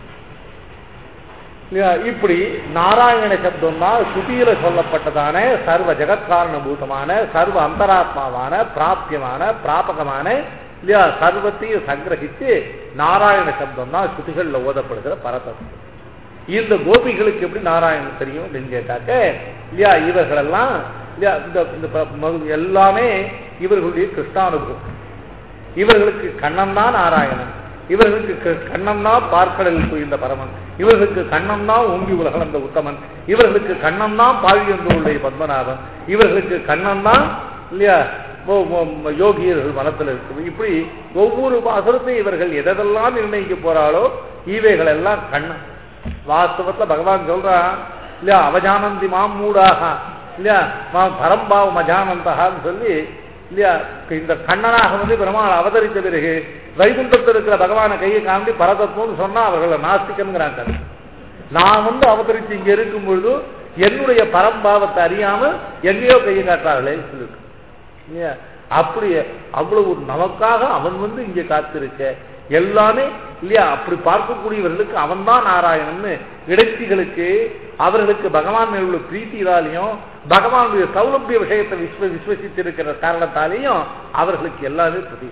இல்லையா? இப்படி நாராயண சப்தம்னா சுதியில சொல்லப்பட்டதான சர்வ ஜெகத்காரணபூதமான சர்வ அந்தராத்மாவான பிராப்தியமான பிராபகமான இல்லையா சர்வத்தையும் சங்கிரகித்து நாராயண சப்தம் தான் ஸ்ருதிகள்ல ஓதப்படுகிற பரதத்துவம் இந்த கோபிகளுக்கு எப்படி நாராயணன் தெரியும் அப்படின்னு கேட்டாக்க இல்லையா இவர்களெல்லாம் இல்லையா இந்த இந்த ப- ம- எல்லாமே இவர்களுடைய கிருஷ்ணானுபவம் இவர்களுக்கு கண்ணன் தான் நாராயணன் இவர்களுக்கு க- கண்ணன் தான் பார்க்கடலில் புரிந்த பரமன் இவர்களுக்கு கண்ணன் தான் ஓங்கி உலகளந்த உத்தமன் இவர்களுக்கு கண்ணன் தான் பாழியந்தோளுடைய பத்மநாபன் இவர்களுக்கு கண்ணன் தான் இல்லையா ஓ- ஓ- யோகியர்கள் மனத்தில் இருக்கு இப்படி ஒவ்வொரு அசுரத்தையும் இவர்கள் எதெல்லாம் நிர்ணயிக்க போறாளோ இவைகள் எல்லாம் கண்ணன் வாஸ்தவத்துல பகவான் சொல்றான் இல்லையா அவஜானந்தி மாம் மூடாக இல்லையா மாம் பரம்பாவம் அஜானந்தகான்னு சொல்லி இல்லையா இந்த கண்ணனாக வந்து பெருமாள் அவதரித்த பிறகு வைகுண்டத்தில் இருக்கிற பகவானை கையை காண்டி பரதத்துவம்னு சொன்னா அவர்களை நாஸ்திகம்ங்கிறாங்க நான் வந்து அவதரித்து இங்க இருக்கும் பொழுது என்னுடைய பரம்பாவத்தை அறியாம எங்கேயோ கையை காட்டுறார்களே சொல்லிட்டு இல்லையா அப்படி அவ்வளவு ஒரு நமக்காக அவன் வந்து இங்க காத்திருக்க எல்லாமே இல்லையா அப்படி பார்க்கக்கூடியவர்களுக்கு அவன்தான் நாராயணன்னு இடைச்சிகளுக்கு அவர்களுக்கு பகவான் மேல் உள்ள பிரீத்தியினாலையும் பகவானுடைய சௌலபிய விஷயத்தை விஸ்வ விஸ்வசித்திருக்கிற காரணத்தாலேயும் அவர்களுக்கு எல்லாமே பிரதி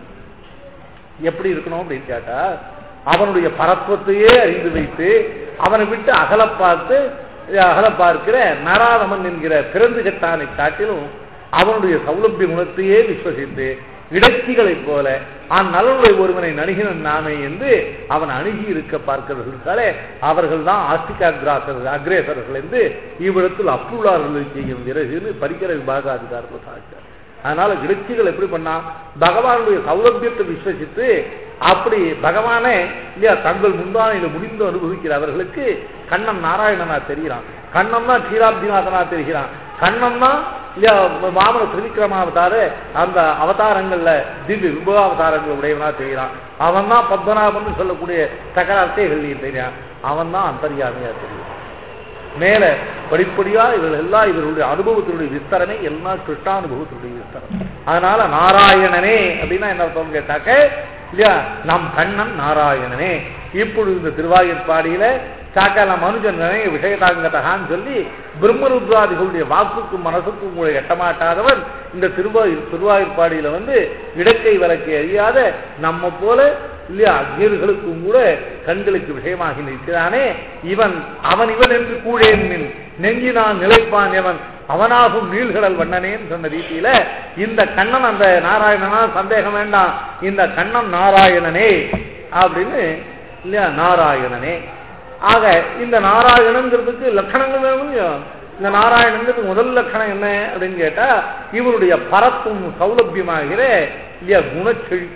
எப்படி இருக்கணும் அப்படின்னு கேட்டா அவனுடைய பரத்துவத்தையே அறிந்து வைத்து அவனை விட்டு அகல பார்த்து அகல பார்க்கிற நராதமன் என்கிற பிறந்து கட்டானை காட்டிலும் அவனுடைய சௌலபிய குணத்தையே விஸ்வசித்து இடத்திகளைப் போல அந்நலனுடைய ஒருவனை நணுகினன் நாமே என்று அவன் அணுகி இருக்க பார்க்கிறவர்களாலே அவர்கள் தான் ஆஸ்திகாகிராசர்கள் அக்ரேசர்கள் என்று இவ்விடத்தில் அப்புள்ளார்கள் செய்யும் விறகுன்னு பரிகர விபாக அதிகாரத்தில் சாட்சியார் அதனால விருட்சிகள் எப்படி பண்ணா பகவானுடைய சௌலபியத்தை விஸ்வசித்து அப்படி பகவானே இல்லையா தங்கள் முந்தானையில முடிந்து அனுபவிக்கிற அவர்களுக்கு கண்ணன் நாராயணனா தெரிகிறான் கண்ணன் தான் க்ஷீராப்திநாதனா தெரிகிறான் கண்ணன் தான் இல்லையா வாமன திரிவிக்ரமாவதார அந்த அவதாரங்கள்ல திவ்ய விபவாவதாரங்கள் உடையவனா தெரிகிறான் அவன் தான் பத்மநாபன் சொல்லக்கூடிய சகல அர்த்தைகள் தெரியான் அவன் தான் அந்தரியாமையா தெரியும் மேல படிப்படியா இவர்கள் எல்லாம் இவருடைய அனுபவத்தினுடைய விஸ்தரமே எல்லாம் கிருஷ்ணானுபவத்தினுடைய விஸ்தரம் அதனால நாராயணனே அப்படின்னா என்ன அர்த்தம் கேட்டாக்க இல்லையா நம் கண்ணன் நாராயணனே இப்பொழுது இந்த திருவாயூர்பாடியில சாக்கால மனுஜனே விஷயதாங்கதகான்னு சொல்லி பிரம்மருத்ராதிகளுடைய வாக்குக்கும் மனசுக்கும் கூட எட்டமாட்டாதவன் இந்த திருவாயூர் திருவாயூர்பாடியில வந்து இடக்கை விளக்கை அறியாத நம்ம போல இல்லையா அக்னியர்களுக்கும் கூட கண்களுக்கு விஷயமாகி நிற்கிறானே இவன் அவன் இவன் என்று கூழேன் மின் நெஞ்சினான் நிலைப்பான் எவன் அவனாகும் நீள்கடல் வண்ணனேன்னு சொன்ன ரீதியில இந்த கண்ணன் அந்த நாராயணனா சந்தேகம் வேண்டாம் இந்த கண்ணன் நாராயணனே அப்படின்னு இல்லையா நாராயணனே ஆக இந்த நாராயணங்கிறதுக்கு லட்சணங்கள் வேணும் இல்லையா? இந்த நாராயணங்கிறதுக்கு முதல் லட்சணம் என்ன அப்படின்னு கேட்டா இவருடைய பரப்பும் சௌலபியமாகிற இல்லையா குணச்செழி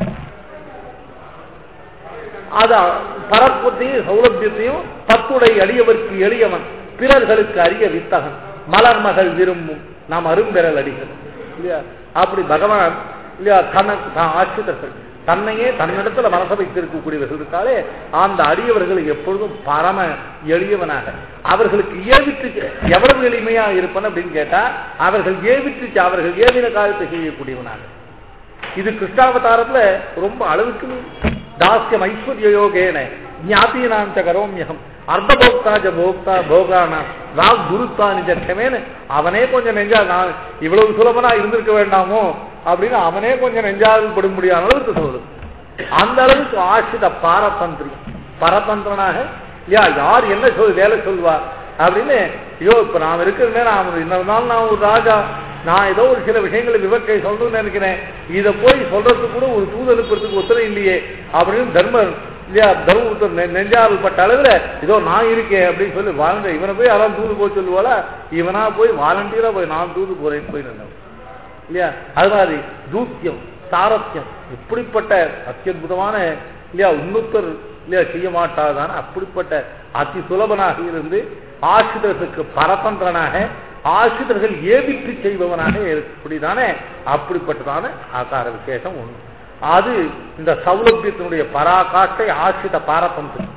அத பரப்பத்தையும் சௌலபியத்தையும் பத்துடை அடியவர்க்கு எளியவன் பிறர்களுக்கு அரிய வித்தகன் மலர் மகள் விரும்பும் நாம் அரும்பெறல் அடிகள் இல்லையா அப்படி பகவான் இல்லையா தனக்கு தான் ஆசிரியர்கள் தன்னையே தன்னிடத்துல மனச வைத்திருக்கக்கூடியவர்கள் இருக்காலே அந்த அடியவர்கள் எப்பொழுதும் பரம எளியவனாக அவர்களுக்கு ஏவிட்டு எவ்வளவு எளிமையா இருப்பன் அப்படின்னு கேட்டா அவர்கள் ஏவிட்டு அவர்கள் ஏவின காலத்தை செய்யக்கூடியவனாக இது கிருஷ்ணாவதாரத்துல ரொம்ப அளவுக்கு தாஸ்யம் ஐஸ்வர்ய யோகேன ஞாபீனாந்த கரோமியகம் அர்த்தபோக்தா ஜ போக்தா போகானா ராக் குருத்தா நிஜக்கமேனு அவனே கொஞ்சம் நெஞ்சா நான் இவ்வளவு சுலபனா இருந்திருக்க வேண்டாமோ அப்படின்னு அவனே கொஞ்சம் நெஞ்சால் படும் முடியாத அளவுக்கு சொல்றது அந்த அளவுக்கு ஆசித பாரதந்திரி பரதந்திரனாக இல்லையா யார் என்ன சொல் வேலை சொல்வா அப்படின்னு ஐயோ இப்ப நான் இருக்கிறேனே நான் இன்னொரு நாள் நான் ஒரு ராஜா நான் ஏதோ ஒரு சில விஷயங்களை விவக்கை சொல்லணும்னு நினைக்கிறேன் இதை போய் சொல்றதுக்கு கூட ஒரு தூது அனுப்புறதுக்கு ஒத்துரை இல்லையே அப்படின்னு தர்மர் இல்லையா தர்மபுத்தர் நெ- நெஞ்சால் பட்ட அளவுல ஏதோ நான் இருக்கேன் அப்படின்னு சொல்லி வாழ்ந்த இவனை போய் யாராவது தூது போய் சொல்லுவாளா இவனா போய் வாலண்டியரா போய் நான் தூது போறேன்னு போய் நின்றவன் இல்லையா அது மாதிரி தூக்கியம் சாரத்தியம் இப்படிப்பட்ட அத்தியுதமான இல்லையா உன்னுத்தர் இல்லையா செய்ய மாட்டாதான அப்படிப்பட்ட அதி சுலபனாக இருந்து ஆசிரியர்களுக்கு பரதந்திரனாக ஆசிரியர்கள் ஏவிட்டு செய்பவனாக இருக்கக்கூடியதானே அப்படிப்பட்டதான ஆகார விசேஷம் ஒண்ணு அது இந்த சௌலபியத்தினுடைய பராகாட்டை ஆசிரித பாரதந்திரம்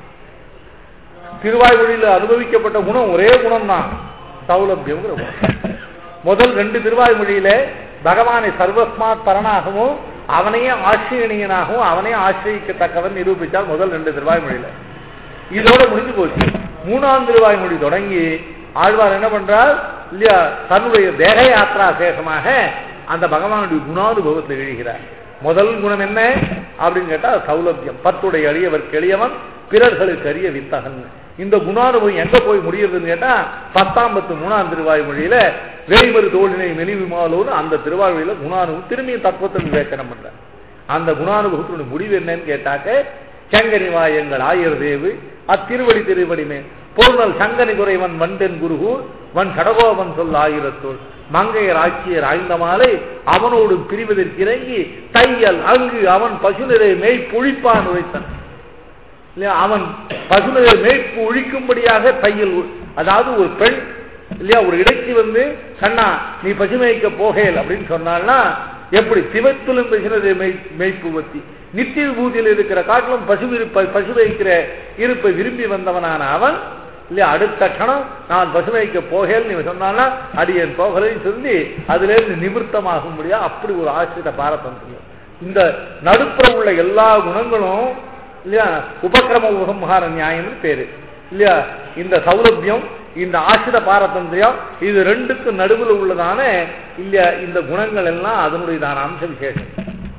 திருவாய்மொழியில் அனுபவிக்கப்பட்ட குணம் ஒரே குணம் தான் சௌலபியங்கிற குணம் முதல் ரெண்டு திருவாய்மொழியில பகவானை சர்வஸ்மாத் பரனாகவும் அவனையே ஆசிரியனியனாகவும் அவனே ஆசிரியக்கத்தக்கவன் நிரூபித்தால் முதல் ரெண்டு திருவாய்மொழியில இதோட முடிஞ்சு போச்சு மூணாம் திருவாய்மொழி தொடங்கி ஆழ்வார் என்ன பண்றார் இல்லையா தன்னுடைய தேக யாத்ரா சேஷமாக அந்த பகவானுடைய குணானுபவத்தில் எழுகிறார் முதல் குணம் என்ன அப்படின்னு கேட்டா சௌலபியம் பத்துடைய அழியவர் எளியவன் பிறர்களுக்கு அறிய வித்தகன் இந்த குணானுபவம் எங்க போய் முடியுதுன்னு கேட்டா பத்தாம் பத்து மூணாம் திருவாய்மொழியில வேய்மறு தோழினை மெலிவுமாலோன்னு அந்த திருவாய்மொழியில குணானுபவம் திரும்பி தத்துவத்தை விவேச்சனம் பண்ற அந்த குணானுபவத்தினுடைய முடிவு என்னன்னு கேட்டாக்க செங்கனிவாயங்கள் ஆயர் தேவு அத்திருவடி திருவடிமே பொருணல் சங்கனி குறைவன் வண்டென் குருகூர் வன் கடகோபன் சொல் ஆயிரத்தோள் மங்கையர் ஆட்சியர் ஆய்ந்த மாலை அவனோடு பிரிவதற்கு இறங்கி தையல் அங்கு அவன் பசுநிறை மெய் புழிப்பான் உழைத்தன் இல்லையா அவன் பசுநிறை மேய்ப்பு ஒழிக்கும்படியாக தையல் உ- அதாவது ஒரு பெண் இல்லையா ஒரு இடைக்கு வந்து கண்ணா நீ பசுமைக்க போகேல் அப்படின்னு சொன்னால்னா எப்படி சிவத்திலும் பசுநிறை மெய் மெய்ப்பு வத்தி நித்திய பூஜையில் இருக்கிற காட்டிலும் பசு இருப்ப பசு வைக்கிற இருப்பை விரும்பி வந்தவனான அவன் இல்லையா அடுத்த கணம் நான் பசுமைக்க போகேல் நீ சொன்னான்னா அடியேன் போகலைன்னு சொல்லி அதுல இருந்து நிமிர்த்தமாகும் முடியா அப்படி ஒரு ஆசிரித பாரதந்திரம் இந்த நடுப்புற உள்ள எல்லா குணங்களும் இல்லையா உபக்கிரம உபசம்ஹார நியாயம்னு பேரு இல்லையா இந்த சௌலபியம் இந்த ஆசிர பாரதந்திரியம் இது ரெண்டுக்கும் நடுவில் உள்ளதான இல்லையா இந்த குணங்கள் எல்லாம் அதனுடையதான அம்ச விசேஷம்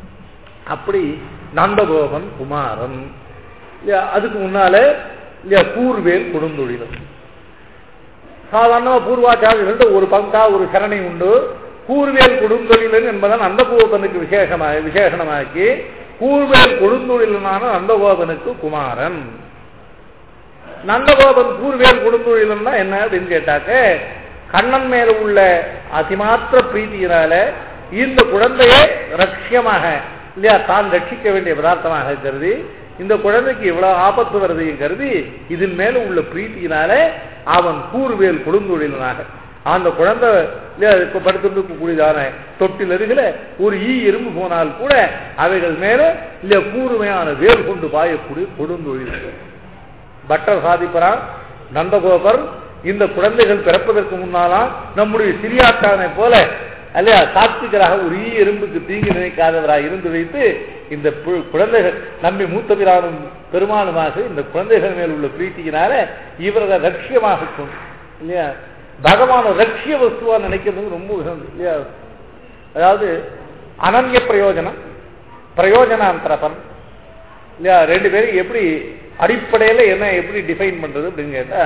அப்படி நந்தகோபன் குமாரன் இல்லையா அதுக்கு முன்னால இல்லையா கூர்வேல் கொடுந்தொழிலும் சாதாரண பூர்வாச்சாரியர்கள்ட்ட ஒரு பங்கா ஒரு சரணை உண்டு கூர்வேல் கொடுந்தொழிலன் என்பதன் நந்தகோபனுக்கு விசேஷமாக விசேஷணமாக்கி கூர்வேல் கொடுந்தொழிலனான நந்தகோபனுக்கு குமாரன் நந்தகோபன் கூர்வேல் கொடுந்தொழிலன்னா என்ன அப்படின்னு கேட்டாக்க கண்ணன் மேல உள்ள அதிமாத்திர பிரீதியினால இந்த குழந்தையை ரட்சியமாக இல்லையா தான் ரட்சிக்க வேண்டிய பதார்த்தமாக கருதி இந்த குழந்தைக்கு இவ்வளவு ஆபத்து வருதையும் கருதி இதன் மேல உள்ள பிரீத்தியினால அவன் கூர்வேல் கொடுந்தொழிலனாக அந்த குழந்தை இல்லையா இப்ப படுத்திருக்கக்கூடியதான தொட்டில் அருகில ஒரு ஈ எறும்பு போனால் கூட அவைகள் மேல இல்லையா கூர்மையான வேல் கொண்டு பாயக்கூடிய கொடுந்தொழில் பட்டர் சாதிப்பரான் நந்தகோபர் இந்த குழந்தைகள் பிறப்பதற்கு முன்னாலாம் நம்முடைய சிறியாட்டானை போல அல்லையா சாத்விகராக ஒரு ஈ எறும்புக்கு தீங்கு நினைக்காதவராக இருந்து வைத்து இந்த பு- குழந்தைகள் நம்பி மூத்த பிரானும் பெருமானுமாக இந்த குழந்தைகள் மேல் உள்ள பிரீத்தியினால இவரதை லட்சியமாக கொண்டு இல்லையா பகவான லட்சிய வஸ்துவா நினைக்கிறது ரொம்ப உகந்தது இல்லையா அதாவது அனன்ய பிரயோஜனம் பிரயோஜனாந்தரபன் இல்லையா ரெண்டு பேரும் எப்படி அடிப்படையில என்ன எப்படி டிஃபைன் பண்றது அப்படின்னு கேட்டா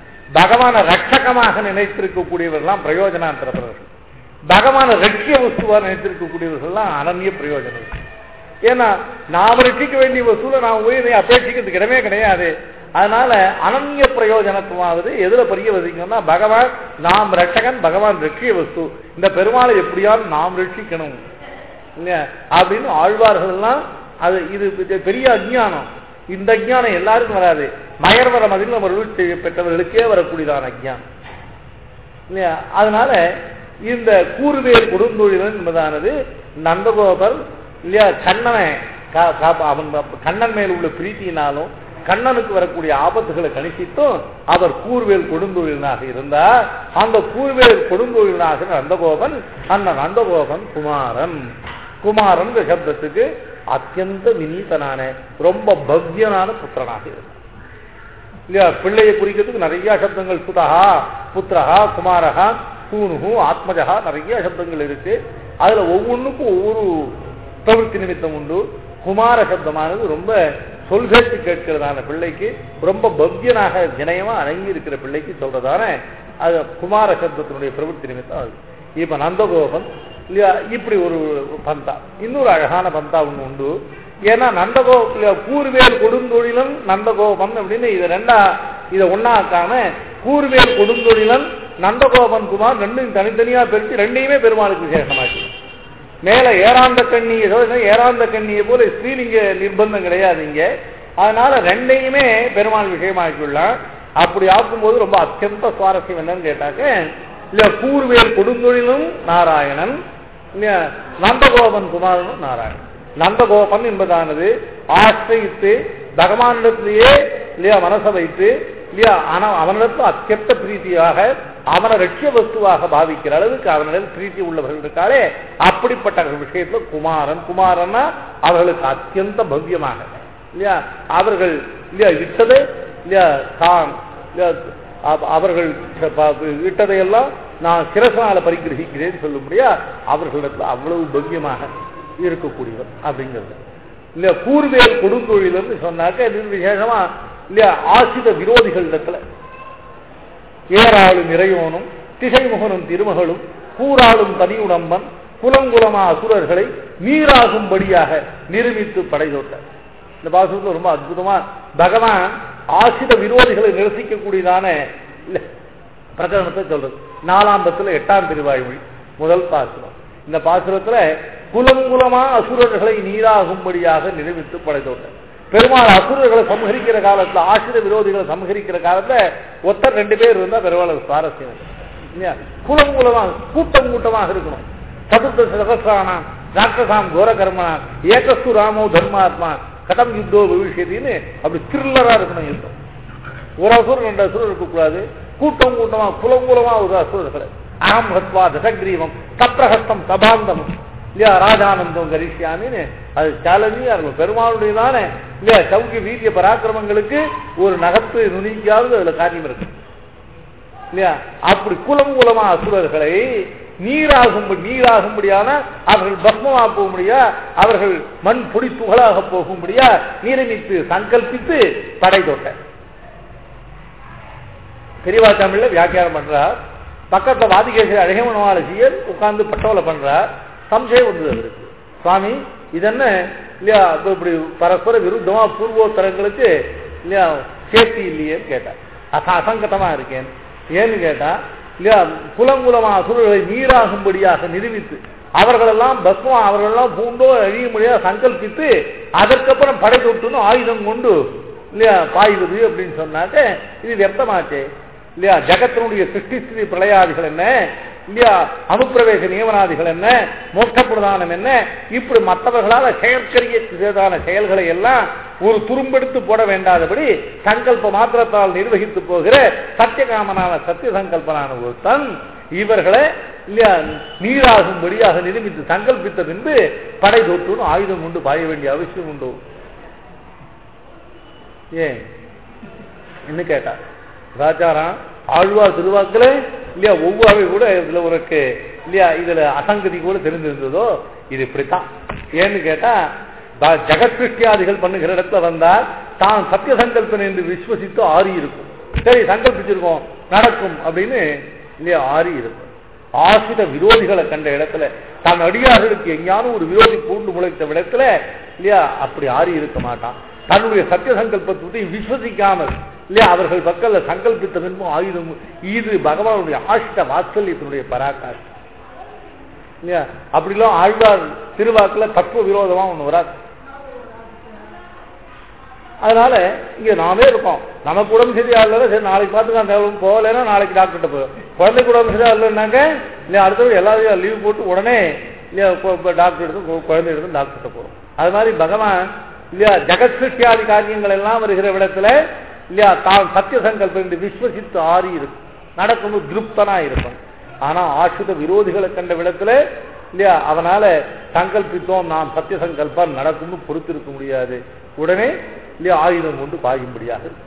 பகவான ரட்சகமாக நினைத்திருக்கக்கூடியவர்கள்லாம் பிரயோஜனாந்திரவர்கள் பகவான ரட்சிய வஸ்துவா நினைத்திருக்கக்கூடியவர்கள்லாம் அனன்ய பிரயோஜனம் ஏன்னா நாம ரட்சிக்க வேண்டிய வசூலை நாம் போய் இதை அபேட்சிக்கிறதுக்கு இடமே கிடையாது அதனால அனன்ய பிரயோஜனத்துவாவது எதுல பெரிய வசிக்கணும்னா பகவான் நாம் ரட்சகன் பகவான் ரட்சிய வஸ்து இந்த பெருமாளை எப்படியாவது நாம் ரட்சிக்கணும் இல்லையா அப்படின்னு ஆழ்வார்கள்லாம் அது இது பெ- பெரிய அஜ்ஞானம் இந்த அஜ்ஞானம் எல்லாருக்கும் வராது மயர்வர மதில் நம்ம ரூட் செய்ய பெற்றவர்களுக்கே வரக்கூடியதான அஜ்ஞானம் இல்லையா அதனால இந்த கூறுவேல் கொடுந்தொழிலன் என்பதானது நந்தகோபர் இல்லையா கண்ணனை கா- காப்ப- அவன் கண்ணன் மேல் உள்ள பிரீத்தியினாலும் கண்ணனுக்கு வரக்கூடிய ஆபத்துகளை கணிசித்தும் அவர் கூர்வேல் கொடுந்தொழிலனாக இருந்தார் அந்த கூர்வேல் கொடுந்தொழிலனாக நந்தகோபன் அந்த நந்தகோபன் குமாரன் குமாரன் சப்தத்துக்கு அத்தியந்த வினீதனான ரொம்ப பக்யனான புத்திரனாக இருந்தார் இல்லையா பிள்ளையை குறிக்கிறதுக்கு நிறைய சப்தங்கள் சுதகா புத்திரஹா குமாரஹா சூனுகு ஆத்மஜகா நிறைய சப்தங்கள் இருக்கு அதுல ஒவ்வொன்றுக்கும் ஒவ்வொரு பிரவൃத்தி நிமித்தம் உண்டு குமார சப்தமானது ரொம்ப சொல்கேட்டு கேட்கிறதான பிள்ளைக்கு ரொம்ப பக்யனாக வினயமா அடங்கி இருக்கிற பிள்ளைக்கு சொல்றதான அது குமார சப்தத்தினுடைய பிரவൃத்தி நிமித்தம் அது இப்ப நந்தகோபன் இல்லையா இப்படி ஒரு பந்தா இன்னொரு அழகான பந்தா ஒண்ணு உண்டு ஏன்னா நந்தகோ இல்லையா கூர்வேல் கொடுந்தொழிலன் நந்தகோபன் அப்படின்னு இதை ரெண்டா இதை ஒன்னாக்காம கூர்வேல் கொடுந்தொழிலன் நந்தகோபன் குமார் ரெண்டும் தனித்தனியா பிரித்து ரெண்டையுமே பெருமாளுக்கு விசேஷமாச்சு மேல ஏராந்த கண்ணி ஏதோ ஏராந்த கண்ணியை போல ஸ்ரீலிங்க நிர்பந்தம் கிடையாது இங்க அதனால ரெண்டையுமே பெருமாள் விஷயமாக்கியுள்ளான் அப்படி ஆக்கும்போது ரொம்ப அத்தியந்த சுவாரஸ்யம் என்னன்னு கேட்டாக்க இல்ல கூர்வேல் கொடுந்தொழிலும் நாராயணன் இல்லையா நந்தகோபன் குமாரனும் நாராயணன் நந்தகோபன் என்பதானது ஆசிரியித்து பகவானிடத்திலேயே இல்லையா மனசை வைத்து இல்லையா ஆனா அவனிடத்தில் அத்தியத்த பிரீத்தியாக அவனை லட்சிய வஸ்துவாக பாவிக்கிற அளவுக்கு அவனிடம் பிரீத்தி உள்ளவர்கள் இருக்காளே அப்படிப்பட்ட விஷயத்துல குமாரன் குமாரன்னா அவர்களுக்கு அத்தியந்த பவ்யமாக இல்லையா அவர்கள் இல்லையா இட்டது இல்லையா தான் இல்லையா அவ- அவர்கள் ப- இட்டதையெல்லாம் நான் சிரசனால பரிகிரகிக்கிறேன் சொல்ல முடியா அவர்களிடத்துல அவ்வளவு பவ்யமாக இருக்கக்கூடியவர் அப்படிங்கிறது இல்லையா கூர்வேல் கொடுந்தொழில்னு சொன்னாக்க இது விசேஷமா இல்லையா ஆசித விரோதிகளிடத்துல ஏறாளும் இறையோனும் திசைமுகனும் திருமகளும் கூறாளும் தனியுடம்பன் குலங்குலமா அசுரர்களை நீராகும்படியாக நிரூபித்து படைதோட்டார் இந்த பாசுரத்தில் ரொம்ப அற்புதமா பகவான் ஆசித விரோதிகளை நிரசிக்கக்கூடியதான இல்ல, பிரகரணத்தை சொல்றது நாலாம் பத்துல எட்டாம் திருவாய்மொழி முதல் பாசுரம் இந்த பாசுரத்துல குலம் குலமா அசுரர்களை நீராகும்படியாக நிரூபித்து படைத்தோட்டார் பெருமாள் அசுரர்களை சமகரிக்கிற காலத்துல ஆசிர விரோதிகளை சமகரிக்கிற காலத்துல ஒருத்தர் ரெண்டு பேர் இருந்தா பெருமாள் சுவாரஸ்யம் இல்லையா? குலம் குலமா கூட்டம் கூட்டமாக இருக்கணும் சதுர்த்த சகசிரானா ராட்சசாம் கோரகர்மனா ஏகஸ்து ராமோ தர்மாத்மா கடம் யுத்தோ பவிஷ்யத்தின்னு அப்படி த்ரில்லரா இருக்கணும் யுத்தம் ஒரு அசுரன் ரெண்டு அசுரர் இருக்கக்கூடாது கூட்டம் கூட்டமா குலம் குலமா ஒரு அசுரர்கள் அகம் ஹத்வா தசகிரீவம் தப்ரஹஸ்தம் சபாந்தம் இல்லையா ராஜானந்தம் கரிஷ்யாமின்னு அது சேலஞ்சிங்கா இருக்கும் பெருமாளுடையதான இல்லையா சௌக்கிய வீரிய பராக்கிரமங்களுக்கு ஒரு நகத்து நுனிக்காவது அதுல காரியம் இருக்கு இல்லையா அப்படி குலம் குலமா அசுரர்களை நீராகும்படி நீராகும்படியான அவர்கள் பஸ்மமா போகும்படியா அவர்கள் மண் பொடி துகளாக போகும்படியா நீரமித்து சங்கல்பித்து படை தொட்ட பெரியவா தமிழ்ல வியாக்கியானம் பண்றார் பக்கத்துல வாதிகேசரி அழகமனவாளசியர் உட்கார்ந்து பட்டோலை பண்றார் சம்சயம் வந்தது அவருக்கு சுவாமி இதென்ன இல்லையா இப்ப இப்படி பரஸ்பர விருத்தமா பூர்வோத்தரங்களுக்கு இல்லையா சேஃப்டி இல்லையேன்னு கேட்டார் அச அசங்கதமா இருக்கேன் ஏன்னு கேட்டா இல்லையா குலங்குலமா அசுரர்களை நீராகும்படியாக நிரூபித்து அவர்களெல்லாம் பஸ்மம் அவர்களெல்லாம் பூண்டோ அழியும்படியாக சங்கல்பித்து அதற்கப்புறம் படை தொட்டுன்னு ஆயுதம் கொண்டு இல்லையா பாய்வது அப்படின்னு சொன்னாக்க இது வியர்த்தமாச்சே இல்லையா ஜகத்தினுடைய சிருஷ்டி ஸ்திதி பிரளயாதிகள் என்ன இல்லையா அனுப்பிரவேச நியமனாதிகள் என்ன மோட்ச பிரதானம் என்ன இப்படி மற்றவர்களால் செயற்கரியதான செயல்களை எல்லாம் ஒரு துரும்பெடுத்து போட வேண்டாதபடி சங்கல்ப மாத்திரத்தால் நிர்வகித்து போகிற சத்தியகாமனான சத்திய சங்கல்பனான ஒருத்தன் இவர்களை இல்லையா நீராகும்படியாக நிரூபித்து சங்கல்பித்த பின்பு படை தொட்டுன்னு ஆயுதம் கொண்டு பாய வேண்டிய அவசியம் உண்டு ஏன் என்ன கேட்டா ராஜாராம் ஆழ்வார் திருவாக்குல இல்லையா ஒவ்வொரு கூட இதுல உனக்கு இல்லையா இதுல அசங்கதி கூட தெரிஞ்சிருந்ததோ இது இப்படித்தான் ஏன்னு கேட்டா ப- ஜெகத் சிருஷ்டியாதிகள் பண்ணுகிற இடத்துல வந்தால் தான் சத்திய சங்கல்பன் என்று விஸ்வசித்து ஆறி இருக்கும் சரி சங்கல்பிச்சிருக்கோம் நடக்கும் அப்படின்னு இல்லையா ஆறி இருக்கும் ஆசித விரோதிகளை கண்ட இடத்துல தன் அடியார்களுக்கு எங்கேயாவது ஒரு விரோதி பூண்டு முளைத்த இடத்துல இல்லையா அப்படி ஆறி இருக்க மாட்டான் தன்னுடைய சத்திய சங்கல்பத்தை விஸ்வசிக்காமல் இல்லையா அவர்கள் பக்கல்ல சங்கல்பித்த பின்பும் ஆயுதம் இது பகவானுடைய ஆஷ்ட வாத்சல்யத்தினுடைய பராக்காஷ்டம் இல்லையா அப்படிலாம் ஆழ்வார் திருவாக்குல தத்துவ விரோதமா ஒண்ணு வராது அதனால இங்க நாமே இருக்கோம் நமக்கு உடம்பு சரியா இல்லை சரி நாளைக்கு பார்த்துக்கலாம் தேவை போகலைன்னா நாளைக்கு டாக்டர்கிட்ட போய் குழந்தைக்கு உடம்பு சரியா இல்லைன்னாங்க இல்லையா அடுத்தது எல்லாரையும் லீவ் போட்டு உடனே இல்லையா இப்போ- இப்போ டாக்டர் எடுத்து கு- குழந்தை எடுத்து டாக்டர்கிட்ட போறோம் அது மாதிரி பகவான் இல்லையா ஜெகத் சிருஷ்டியாதி காரியங்கள் எல்லாம் வருகிற இடத்துல இல்லையா தான் சத்திய சங்கல்பம் என்று விஸ்வசித்து ஆறி இருக்கும் நடக்கும் திருப்தனா இருக்கும் ஆனா ஆசுத விரோதிகளை கண்ட விடத்துல இல்லையா அவனால சங்கல்பித்தோம் நாம் சத்திய சங்கல்பம் நடக்கும்னு பொறுத்திருக்க முடியாது உடனே இல்லையா ஆயுதம் கொண்டு பாயும்படியாக இருக்கும்.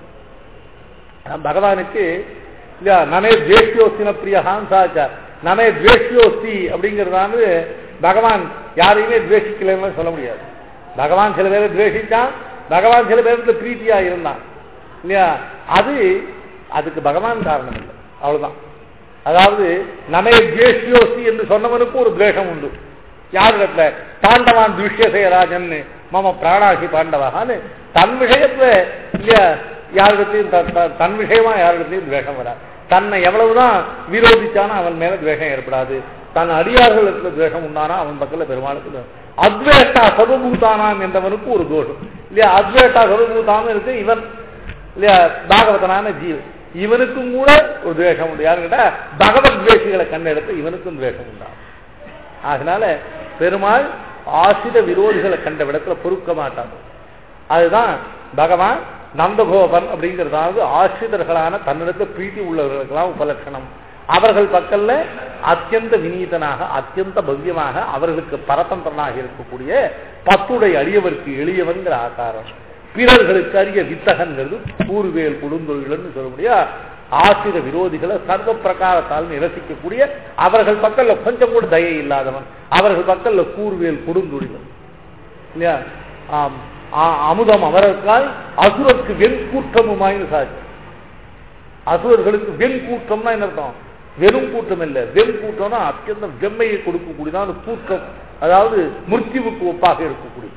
ஆனா பகவானுக்கு இல்லையா நமே துவேஷியோஸ்தின பிரியகான் சாச்சா நமே துவேஷியோஸ்தி அப்படிங்கிறதானு பகவான் யாரையுமே துவேஷிக்கலன்னு சொல்ல முடியாது பகவான் சில பேரை துவேஷிச்சான் பகவான் சில பேருக்கு பிரீத்தியா இருந்தான் இல்லையா அது அதுக்கு பகவான் காரணம் இல்லை அவ்வளவுதான் அதாவது நமே துவேஷியோஸ்தி என்று சொன்னவனுக்கும் ஒரு துவேஷம் உண்டு யாரிடத்துல பாண்டவான் துஷ்யசேராஜன் மம பிராணாசி பாண்டவான்னு தன் விஷயத்துல இல்லையா யாரிடத்தையும் த- த- தன் விஷயமா யாரிடத்தையும் துவேஷம் வராது தன்னை எவ்வளவுதான் விரோதிச்சானோ அவன் மேல துவேஷம் ஏற்படாது தன் அடியார்களுக்கு துவேஷம் உண்டானா அவன் பக்கத்துல பெருமாளுக்கு துவேஷம். அத்வேட்டா சர்வபூதானாம் என்றவனுக்கு ஒரு தோஷம் இல்லையா அத்வேட்டா சர்வபூதானம் இருக்கு இவன் இல்லையா பாகவதனான ஜீவன் இவனுக்கும் கூட ஒரு துவேஷம் உண்டு யாருன்னு கேட்டா பகவத் துவேஷிகளை கண்டெடுத்து இவனுக்கும் துவேஷம் உண்டாகும் அதனால பெருமாள் ஆசித விரோதிகளை கண்ட விடத்துல பொறுக்க மாட்டான் அதுதான் பகவான் நந்தகோபன் அப்படிங்கிறதாவது ஆசிரியர்களான தன்னிடத்துல பிரீத்தி உள்ளவர்களுக்கெல்லாம் உபலட்சணம் அவர்கள் பக்கல்ல அத்தியந்த வினீதனாக அத்தியந்த பவ்யமாக அவர்களுக்கு பரதந்திரனாக இருக்கக்கூடிய பத்துடை அடியவருக்கு எளியவன்கிற ஆகாரம் பிறர்களுக்கு அரிய வித்தகன்கிறது கூறுவேல் கொடுந்தொழில்னு சொல்ல முடியா ஆசிர விரோதிகளை சர்வ பிரகாரத்தால் நிரசிக்கக்கூடிய அவர்கள் பக்கல்ல கொஞ்சம் கூட தயை இல்லாதவன் அவர்கள் பக்கல்ல கூறுவேல் கொடுந்தொழிலன் இல்லையா ஆம், ஆ- அமுதம் அவருக்காய் அசுரருக்கு வெண்கூற்றமுமாயின்னு சாட்சி அசுரர்களுக்கு வெண்கூற்றம்னா என்ன அர்த்தம் வெறும் கூட்டம் இல்ல வெண்கூற்றம்னா அத்தியந்த வெம்மையை கொடுக்கக்கூடியதான் அந்த கூற்றம் அதாவது முர்த்திவுக்கு ஒப்பாக இருக்கக்கூடிய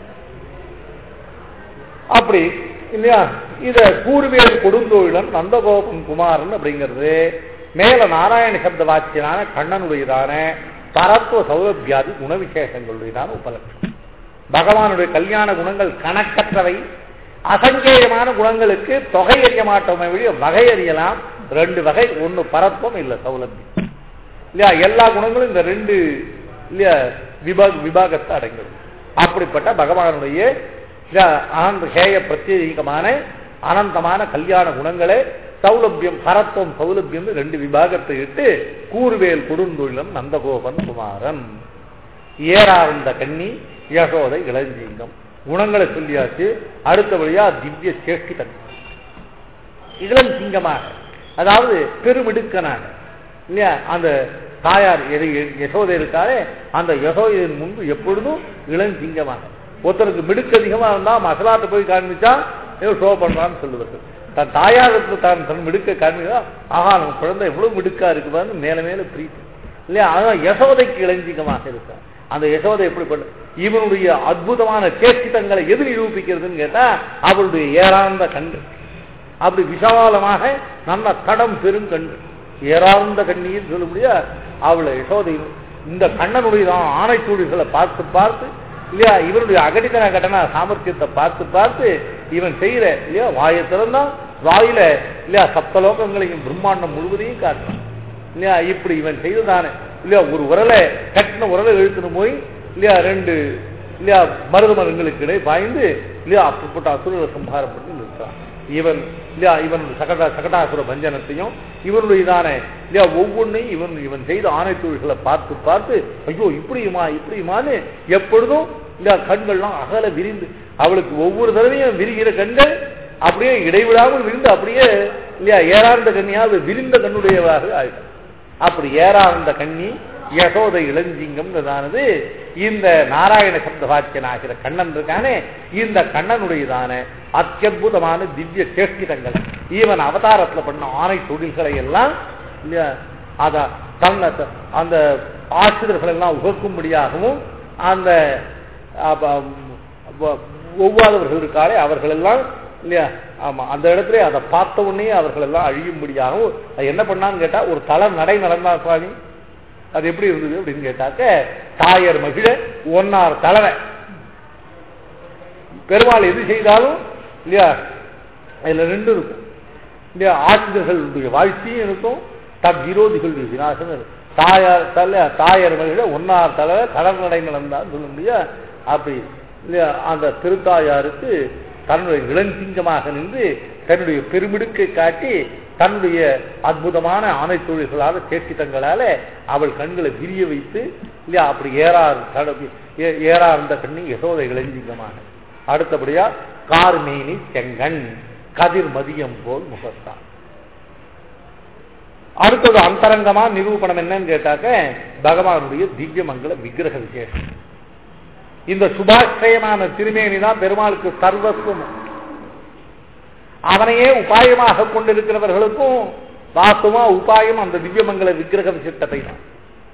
அப்படி இல்லையா இத கூர்வேல் கொடுந்தோழிலன் நந்தகோபன் குமாரன் அப்படிங்கிறது மேல நாராயண சப்த வாக்கியனான கண்ணனுடையதான பரத்துவ சௌலபியாதி குணவிசேஷங்களுடையதான உபலட்சம் பகவானுடைய கல்யாண குணங்கள் கணக்கற்றவை அசங்கேயமான குணங்களுக்கு தொகை அறிய மாட்டோமே வழி வகை அறியலாம் ரெண்டு வகை ஒன்னு பரத்துவம் இல்ல சௌலபியம் இல்லையா எல்லா குணங்களும் இந்த ரெண்டு இல்லையா விபாக விபாகத்தை அடங்கிடும் அப்படிப்பட்ட பகவானுடைய இல்லையா, ஆனந்த ஹேய பிரத்யேகமான அனந்தமான கல்யாண குணங்களே சௌலபியம் பரத்துவம் சௌலபியம் ரெண்டு விபாகத்தை இட்டு கூர்வேல் கொடுந்தொழிலன் நந்தகோபன் குமாரன் ஏறார்ந்த கண்ணி யசோதை இளஞ்சீங்கம் குணங்களை சொல்லியாச்சு அடுத்தபடியா திவ்ய சேஷ்டிதன் இளம் சிங்கமாக அதாவது பெருமிடுக்கனாக இல்லையா அந்த தாயார் எது- யசோதை இருக்காரே அந்த யசோதையின் முன்பு எப்பொழுதும் இளஞ்சிங்கமாக ஒருத்தருக்கு மிடுக்கு அதிகமா இருந்தா மசலாட்ட போய் காண்பிச்சா ஏதோ ஷோ பண்றான்னு சொல்லுவார்கள் தன் தாயாருக்கு தான் தன் மிடுக்க காண்பிச்சா ஆஹா நம்ம குழந்தை எவ்வளவு மிடுக்கா இருக்குவான்னு மேல மேல பிரீத்தி இல்லையா அதான் யசோதைக்கு இளஞ்சிங்கமாக இருக்கார் அந்த யசோதை எப்படி பண்ண இவனுடைய அற்புதமான சேஷ்டிதங்களை எது நிரூபிக்கிறதுன்னு கேட்டா அவளுடைய ஏறாந்த கண்கள் அப்படி விசாலமாக நல்ல தடம் பெருங்கண் ஏறார்ந்த கண்ணீர் சொல்ல முடியா அவளை யசோதை இந்த கண்ணனுடைய ஆணைச்சூடிகளை பார்த்து பார்த்து இல்லையா இவனுடைய அகடித்தன கட்டண சாமர்த்தியத்தை பார்த்து பார்த்து இவன் செய்யற இல்லையா வாயை திறந்தான் வாயில இல்லையா சப்தலோகங்களையும் பிரம்மாண்டம் முழுவதையும் காட்டுறான் இல்லையா இப்படி இவன் செய்ததானே இல்லையா ஒரு உரலை கட்டின உரலை இழுத்துன்னு போய் இல்லையா ரெண்டு இல்லையா மருது மரங்களுக்கு இடையே பாய்ந்து இல்லையா அப்படிப்பட்ட அசுரரை சம்ஹாரம் பண்ணி நிறுத்தான் இவன் இல்லையா இவன் சகடா சகடாசுர பஞ்சனத்தையும் இவனுடைய இதானே இல்லையா ஒவ்வொன்றையும் இவன் இவன் செய்த ஆணை தொழில்களை பார்த்து பார்த்து ஐயோ இப்படியுமா இப்படியுமான்னு எப்பொழுதும் இல்லையா கண்கள்லாம் அகல விரிந்து அவளுக்கு ஒவ்வொரு தடவையும் விரிகிற கண்கள் அப்படியே இடைவிடாமல் விரிந்து அப்படியே இல்லையா ஏறார்ந்த கண்ணியா அது விரிந்த கண்ணுடையவாக ஆயிட்டான் அப்படி ஏறார்ந்த கண்ணி யசோத இளஞ்சிங்கம்ன்றதானது இந்த நாராயண சப்த வாக்கியனாகிற கண்ணன் இருக்கானே இந்த கண்ணனுடையதான அத்தியுதமான திவ்ய சேஷ்டிதங்கள் ஈவன் அவதாரத்துல பண்ண ஆணை தொழில்களை எல்லாம் இல்லையா அத தன்னை த- அந்த ஆசிரியர்கள் எல்லாம் உகக்கும்படியாகவும் அந்த அப்ப, வ- ஒவ்வாதவர்கள் இருக்காளே அவர்கள் எல்லாம் இல்லையா ஆமா அந்த இடத்துல அதை பார்த்த உடனே அவர்கள் எல்லாம் அழியும்படியாகவும் அது என்ன பண்ணான்னு கேட்டா ஒரு தலை நடை நடந்தா சுவாமி அது எப்படி இருந்தது அப்படின்னு கேட்டாக்க தாயர் மகிழ ஒன்னார் தலைவை பெருமாள் எது செய்தாலும் இல்லையா அதுல ரெண்டு இருக்கும் இல்லையா ஆசிரியர்களுடைய வாழ்க்கையும் இருக்கும் தப் விரோதிகளுடைய விநாசமும் இருக்கும் தாயார் தலை தாயர் மகிழ ஒன்னார் தலைவை கடல் நடை நடந்தான்னு சொல்ல முடியா அப்படி இல்லையா அந்த திருத்தாயாருக்கு தன்னுடைய இளஞ்சிங்கமாக நின்று தன்னுடைய பெருமிடுக்கை காட்டி தன்னுடைய அற்புதமான ஆணை தொழில்களால சேட்டித்தங்களால அவள் கண்களை விரிய வைத்து இல்லையா அப்படி ஏறார் தடவி ஏ- ஏறார் இருந்த கண்ணி யசோதை இளஞ்சிங்கமாக அடுத்தபடியா கார்மேனி செங்கண் கதிர் மதியம் போல் முகத்தான் அடுத்தது அந்தரங்கமா நிரூபணம் என்னன்னு கேட்டாக்க பகவானுடைய திவ்யமங்கல விக்கிரக விசேஷம் இந்த சுபாஷ்டயமான திருமேனி தான் பெருமாளுக்கு சர்வஸ்வம் அவனையே உபாயமாக கொண்டிருக்கிறவர்களுக்கும் வாஸ்தவமா உபாயம் அந்த திவ்யமங்கல விக்கிரக விசிட்டத்தை தான்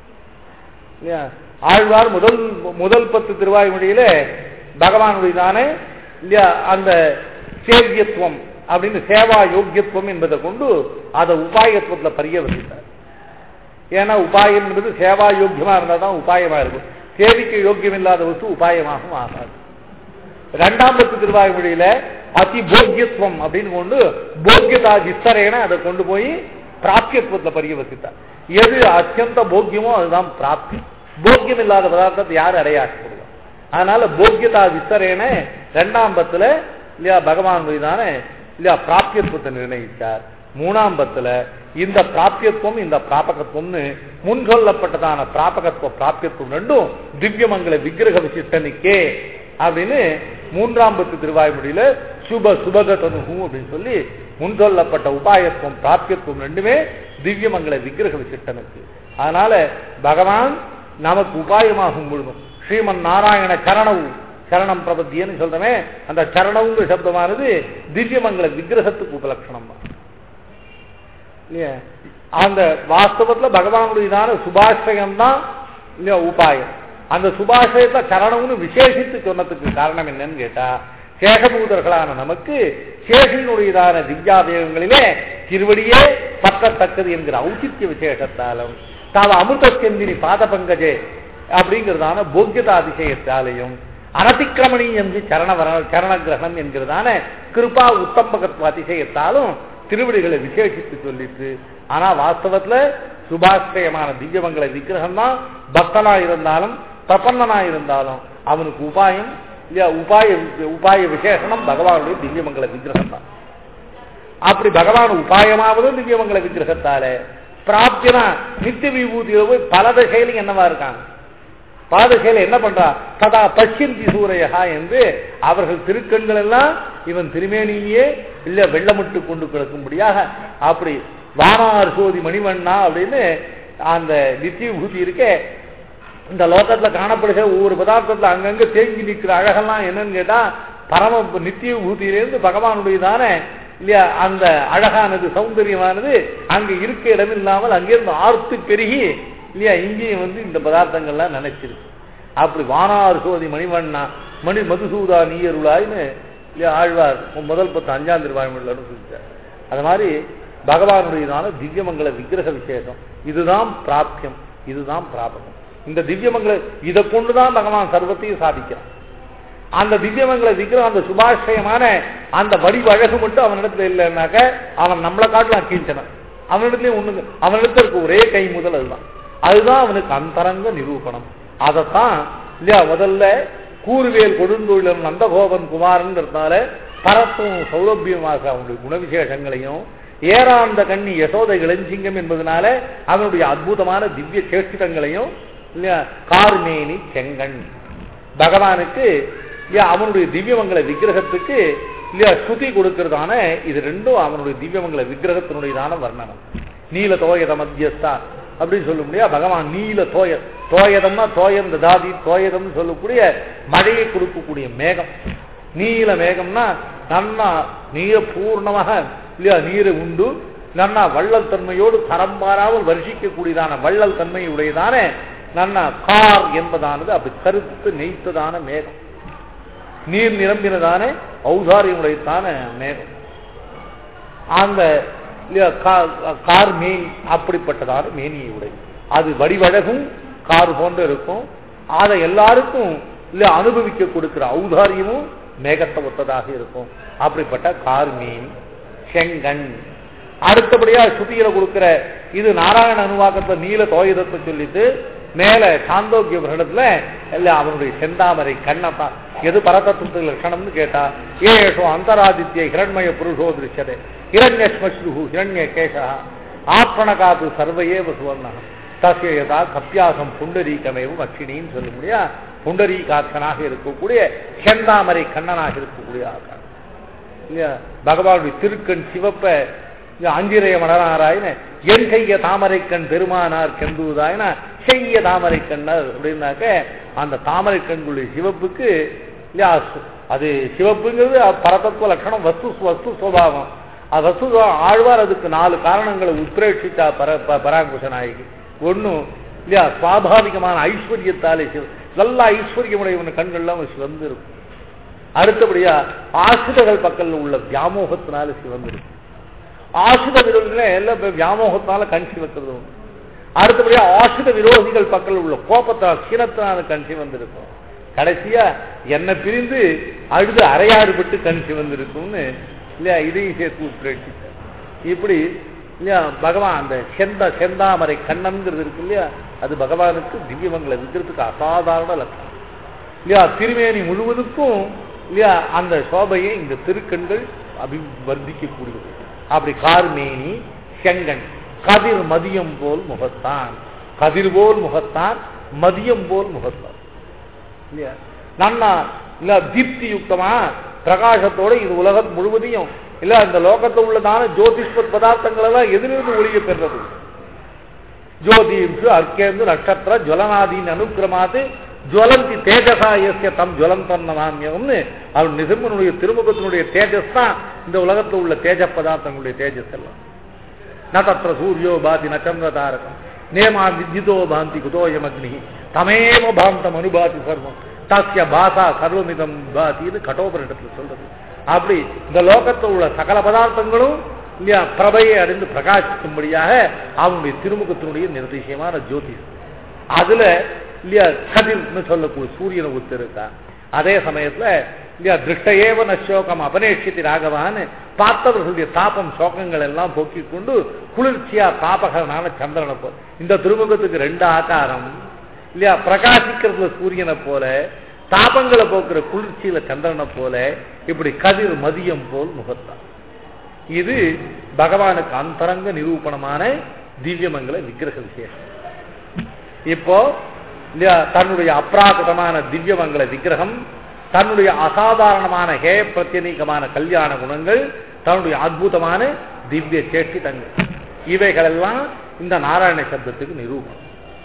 இல்லையா? ஆழ்வார் முதல் முதல் பத்து திருவாய்மொழியில பகவானுடையதான இல்லையா அந்த சேவியத்துவம் அப்படின்னு சேவா யோக்கியத்துவம் என்பதை கொண்டு அதை உபாயத்துவத்துல பரியவசித்தார் ஏன்னா உபாயம் என்பது சேவா யோக்கியமா இருந்தால் தான் உபாயமா இருக்கும் சேவிக்க யோக்கியம் இல்லாத வஸ்து உபாயமாகவும் ஆகாது இரண்டாம் பத்து திருவாய்மொழியில அதி போக்கியத்துவம் அப்படின்னு கொண்டு போக்கியதா விஸ்தரேன அதை கொண்டு போய் பிராப்தியத்துவத்துல பரியவசித்தார் எது அத்தியந்த போக்கியமோ அதுதான் பிராப்தி போக்கியம் இல்லாத பதார்த்தத்தை யார் அடையாக்கப்படுவார் அதனால போக்கியதா விஸ்தரேன இரண்டாம் பத்துல இல்லையா பகவான் மீதான இல்லையா பிராப்தியத்துவத்தை நிர்ணயித்தார் மூணாம் பத்துல இந்த பிராப்தியத்துவம் இந்த பிராபகத்துவம்னு முன் சொல்லப்பட்டதான பிராபகத்துவ பிராப்தியத்துவம் ரெண்டும் திவ்யமங்கல விக்கிரக விசிஷ்டனுக்கே அப்படின்னு மூன்றாம் பத்து திருவாய்மொழியில சுப சுபகதனுகு அப்படின்னு சொல்லி முன் சொல்லப்பட்ட உபாயத்துவம் பிராப்தியத்துவம் ரெண்டுமே திவ்யமங்கல விக்கிரக விசிஷ்டனுக்கு அதனால பகவான் நமக்கு உபாயமாகும் பொழுதும் ஸ்ரீமன் நாராயண சரணவு சரணம் பிரபத்தியன்னு சொல்றமே அந்த சரணவுங்கிற சப்தமானது திவ்யமங்கல விக்கிரகத்துக்கு உபலட்சணம் தான் இல்லையா அந்த வாஸ்தவத்துல பகவானுடையதான சுபாஷயம் தான் இல்லையா உபாயம் அந்த சுபாஷயத்தை சரணம்னு விசேஷித்து சொன்னதுக்கு காரணம் என்னன்னு கேட்டா சேகபூதர்களான நமக்கு சேஷினுடையதான திவ்யாதேவங்களிலே திருவடியே பற்றத்தக்கது என்கிற ஔச்சித்ய விசேஷத்தாலும் தாவ அமிர்தச்செந்தினி பாத பங்கஜே அப்படிங்கிறதான போக்கியதா அதிசயத்தாலையும் அனதிக்கிரமணியம் சரண சரண கிரகணம் என்கிறதான கிருபா உத்தம்பகத்துவ அதிசயத்தாலும் திருவடிகளை விசேஷித்து சொல்லிட்டு ஆனா வாஸ்தவத்துல சுபாஸ்ரயமான திவ்யமங்கல விக்கிரகம் தான் பக்தனா இருந்தாலும் பிரபன்னனா இருந்தாலும் அவனுக்கு உபாயம் இல்லையா உபாய உபாய விசேஷனம் பகவானுடைய திவ்யமங்கல விக்கிரகம் தான் அப்படி பகவான் உபாயமாவதும் திவ்யமங்கல விக்கிரகத்தால பிராப்தினா நித்திய விபூதியில போய் பல தசையிலும் என்னவா இருக்காங்க பல தசையில என்ன பண்றா சதா பஷ்யந்தி சூரையா என்று அவர்கள் திருக்கண்கள் எல்லாம் இவன் திருமேனியிலேயே இல்ல வெள்ளமிட்டு கொண்டு கிடக்கும்படியாக அப்படி வானார் சோதி மணிவண்ணா அப்படின்னு அந்த நித்திய விபூதி இருக்கே இந்த லோகத்துல காணப்படுகிற ஒவ்வொரு பதார்த்தத்துல அங்கங்க தேங்கி நிற்கிற அழகெல்லாம் என்னன்னு கேட்டா பரம நித்திய விபூதியிலிருந்து பகவானுடையதான இல்லையா அந்த அழகானது சௌந்தரியமானது அங்க இருக்க இடம் இல்லாமல் அங்கிருந்து ஆர்த்து பெருகி இல்லையா இங்கேயும் வந்து இந்த பதார்த்தங்கள்லாம் நினைச்சிருக்கு அப்படி வானார் சோதி மணிவண்ணா மணி மதுசூதா நீயருளாய்னு இல்லையா ஆழ்வார் முதல் பத்து அஞ்சாம் திருவாய்மொழியில் சொல்லிட்டார் அது மாதிரி பகவானுடையதான திவ்யமங்கல விக்கிரக விசேஷம் இதுதான் பிராப்தியம் இதுதான் பிராபகம் இந்த திவ்யமங்கல இதை கொண்டுதான் பகவான் சர்வத்தையும் சாதிக்கிறான் அந்த திவ்யமங்கல விக்கிரம் அந்த சுபாஷயமான அந்த வடிவழகு மட்டும் அவனிடத்துல இல்லைன்னாக்க அவன் நம்மளை காட்டலாம் கீழ்ச்சனன் அவனிடத்துலயும் ஒண்ணுங்க அவனிடத்துல இருக்க ஒரே கை முதல் அதுதான் அதுதான் அவனுக்கு அந்தரங்க நிரூபணம் அதைத்தான் இல்லையா முதல்ல கூறுவேல் கொடுந்தொழிலன் நந்தகோபன் குமாரன்றதுனால பரத்தும் சௌலபியமாக அவனுடைய குணவிசேஷங்களையும் ஏறாந்த கண்ணி யசோதை இளஞ்சிங்கம் என்பதனால அவனுடைய அற்புதமான திவ்ய சேஷ்டிதங்களையும் இல்லையா கார்மேனி செங்கண் பகவானுக்கு இல்லையா அவனுடைய திவ்யமங்கல விக்கிரகத்துக்கு இல்லையா ஸ்ருதி கொடுக்கிறதான இது ரெண்டும் அவனுடைய திவ்யமங்கல விக்கிரகத்தினுடையதான வர்ணனம் நீல தோயத மத்தியஸ்தா அப்படின்னு சொல்ல முடியாது பகவான் நீல தோய தோயதம்னா தோயம் தாதி தோயதம்னு சொல்லக்கூடிய மழையை கொடுக்கக்கூடிய மேகம் நீல மேகம்னா நன்னா நீர பூர்ணமாக இல்லையா நீரை உண்டு நன்னா வள்ளல் தன்மையோடு தரம் மாறாமல் வருஷிக்கக்கூடியதான வள்ளல் தன்மை உடையதான நன்னா கார் என்பதானது அப்படி கருத்து நெய்த்ததான மேகம் நீர் நிரம்பினதான ஔதாரியமுடையதான மேகம் அந்த இல்லையா, கா- கார் மேனி அப்படிப்பட்டதான மேனியை உடை அது வடிவழகும் கார் போன்று இருக்கும் அதை எல்லாருக்கும் இல்ல அனுபவிக்க கொடுக்கிற ஔதாரியமும் மேகத்தை ஒத்ததாக இருக்கும் அப்படிப்பட்ட கார் மேனி செங்கண் அடுத்தபடியா சுத்தியில கொடுக்கிற இது நாராயண அனுவாக்கத்தை நீல தோயுதத்தை சொல்லிட்டு மேல சாந்தோக்கிய வருடத்துல இல்ல அவனுடைய செந்தாமரை கண்ணத்தான் எது பரதத்துவ லட்சணம்னு கேட்டா ஏஷோ அந்தராதித்ய ஹிரண்மய புருஷோ திருஷ்யதே ஹிரண்ய ஸ்மஸ்ரு ஹிரண்ய கேசா ஆத்மனகாத்து சர்வையே சுவர்ணம் தசிய யதா கப்பியாசம் புண்டரீகமேவும் அக்ஷினின்னு சொல்ல முடியா புண்டரீகாட்சனாக இருக்கக்கூடிய செந்தாமரை கண்ணனாக இருக்கக்கூடிய ஆகாரம் இல்லையா பகவானுடைய திருக்கண் சிவப்ப இல்ல அஞ்சிரைய மலராராயின என் செய்ய தாமரை கண் பெருமானார் கெம்புவதாயின செய்ய தாமரை கண்ணர் அப்படின்னாக்க அந்த தாமரை கண்களுடைய சிவப்புக்கு இல்லையா சு- அது சிவப்புங்கிறது பரதத்துவ லட்சணம் வஸ்து வஸ்து சுவாவம் அது வஸ்து சுபாவம். ஆழ்வார் அதுக்கு நாலு காரணங்களை உத்பிரேட்சித்தா பர ப- பராங்குஷ நாயகி ஒன்றும் இல்லையா சுவாபாவிகமான ஐஸ்வர்யத்தாலே சிவ நல்ல ஐஸ்வர்யமுடையவன கண்கள்லாம் சிவந்து இருக்கும் அடுத்தபடியா ஆசிரியர்கள் பக்கத்தில் உள்ள வியாமோகத்தினால சிவந்திருக்கு ஆசிரித விரோதிகளே எல்லாம் இப்ப வியாமோகத்தினால கண் சிவக்கிறது உண்டு அடுத்தபடியா ஆசிரித விரோதிகள் பக்கத்தில் உள்ள கோபத்தால் சீனத்தினால கண் சிவந்திருக்கும் கடைசியா என்னை பிரிந்து அழுது அரையாறுபட்டு கண் சிவந்திருக்கும்னு இல்லையா இதையும் சேர்த்து உட்பிரேட்சித்தார் இப்படி இல்லையா பகவான் அந்த செந்த செந்தாமரை கண்ணன்கிறது இருக்கு இல்லையா அது பகவானுக்கு திவ்யமங்களை விற்கிறதுக்கு அசாதாரண லட்சணம் இல்லையா திருமேனி முழுவதுக்கும் இல்லையா அந்த சோபையை இந்த திருக்கண்கள் அபிவர்த்திக்கக்கூடியது அப்படி கார்மேனி செங்கன் கதிர் மதியம் போல் முகத்தான் கதிர் போல் முகத்தான் மதியம் போல் முகத்தான் இல்லையா நன்னா இல்ல தீப்தி யுக்தமா பிரகாசத்தோட இது உலகம் முழுவதையும் இல்ல இந்த லோகத்தில் உள்ளதான ஜோதிஷ்பத் பதார்த்தங்கள் எல்லாம் எதிலிருந்து ஒளிய பெறுறது ஜோதிஷு அர்க்கேந்து நட்சத்திர ஜுவலனாதீன் அனுக்கிரமாது ஜுவலந்தி தேஜசா எஸ்ய தம் ஜுவலந்தம் நமாமியம்னு அவன் நிசம்மனுடைய திருமுகத்தினுடைய தேஜஸ் தான் இந்த உலகத்தில் உள்ள தேஜ பதார்த்தங்களுடைய தேஜஸ் எல்லாம் ந தத்திர சூரியோ பாதி ந சந்திர தாரகம் நேமா வித்யுதோ பாந்தி குதோயம் அக்னி தமேவ பாந்தம் அனுபாதி சர்வம் தஸ்ய பாசா சர்வமிதம் பாதின்னு கடோபரிடத்தில் சொல்றது அப்படி இந்த லோகத்தில் உள்ள சகல பதார்த்தங்களும் இல்லையா பிரபையை அடைந்து பிரகாசிக்கும்படியாக அவனுடைய திருமுகத்தினுடைய நிர்திசயமான ஜோதிஷம் அதுல இல்லையா கதிர்னு சொல்லக்கூடிய சூரியனை ஒத்திருக்கான் அதே சமயத்துல இல்லையா திருஷ்டையேவ நசோகம் அபநேஷித்தி ராகவான்னு பார்த்தவர்களுடைய தாபம் சோகங்கள் எல்லாம் போக்கிக் கொண்டு குளிர்ச்சியா தாபகரனான சந்திரனை போல இந்த திருமுகத்துக்கு ரெண்டு ஆகாரம் இல்லையா பிரகாசிக்கிறதுல சூரியனை போல தாபங்களை போக்குற குளிர்ச்சியில சந்திரனை போல இப்படி கதிர் மதியம் போல் முகத்தான் இது பகவானுக்கு அந்தரங்க நிரூபணமான திவ்யமங்கல விக்கிரக விசேஷம் இப்போ இல்லையா தன்னுடைய அப்ராகிருதமான திவ்யமங்கல விக்கிரகம் தன்னுடைய அசாதாரணமான ஹே பிரத்யநீகமான கல்யாண குணங்கள் தன்னுடைய அற்புதமான திவ்ய சேஷ்டிதங்கள் இவைகளெல்லாம் இந்த நாராயண சப்தத்துக்கு நிரூபணம்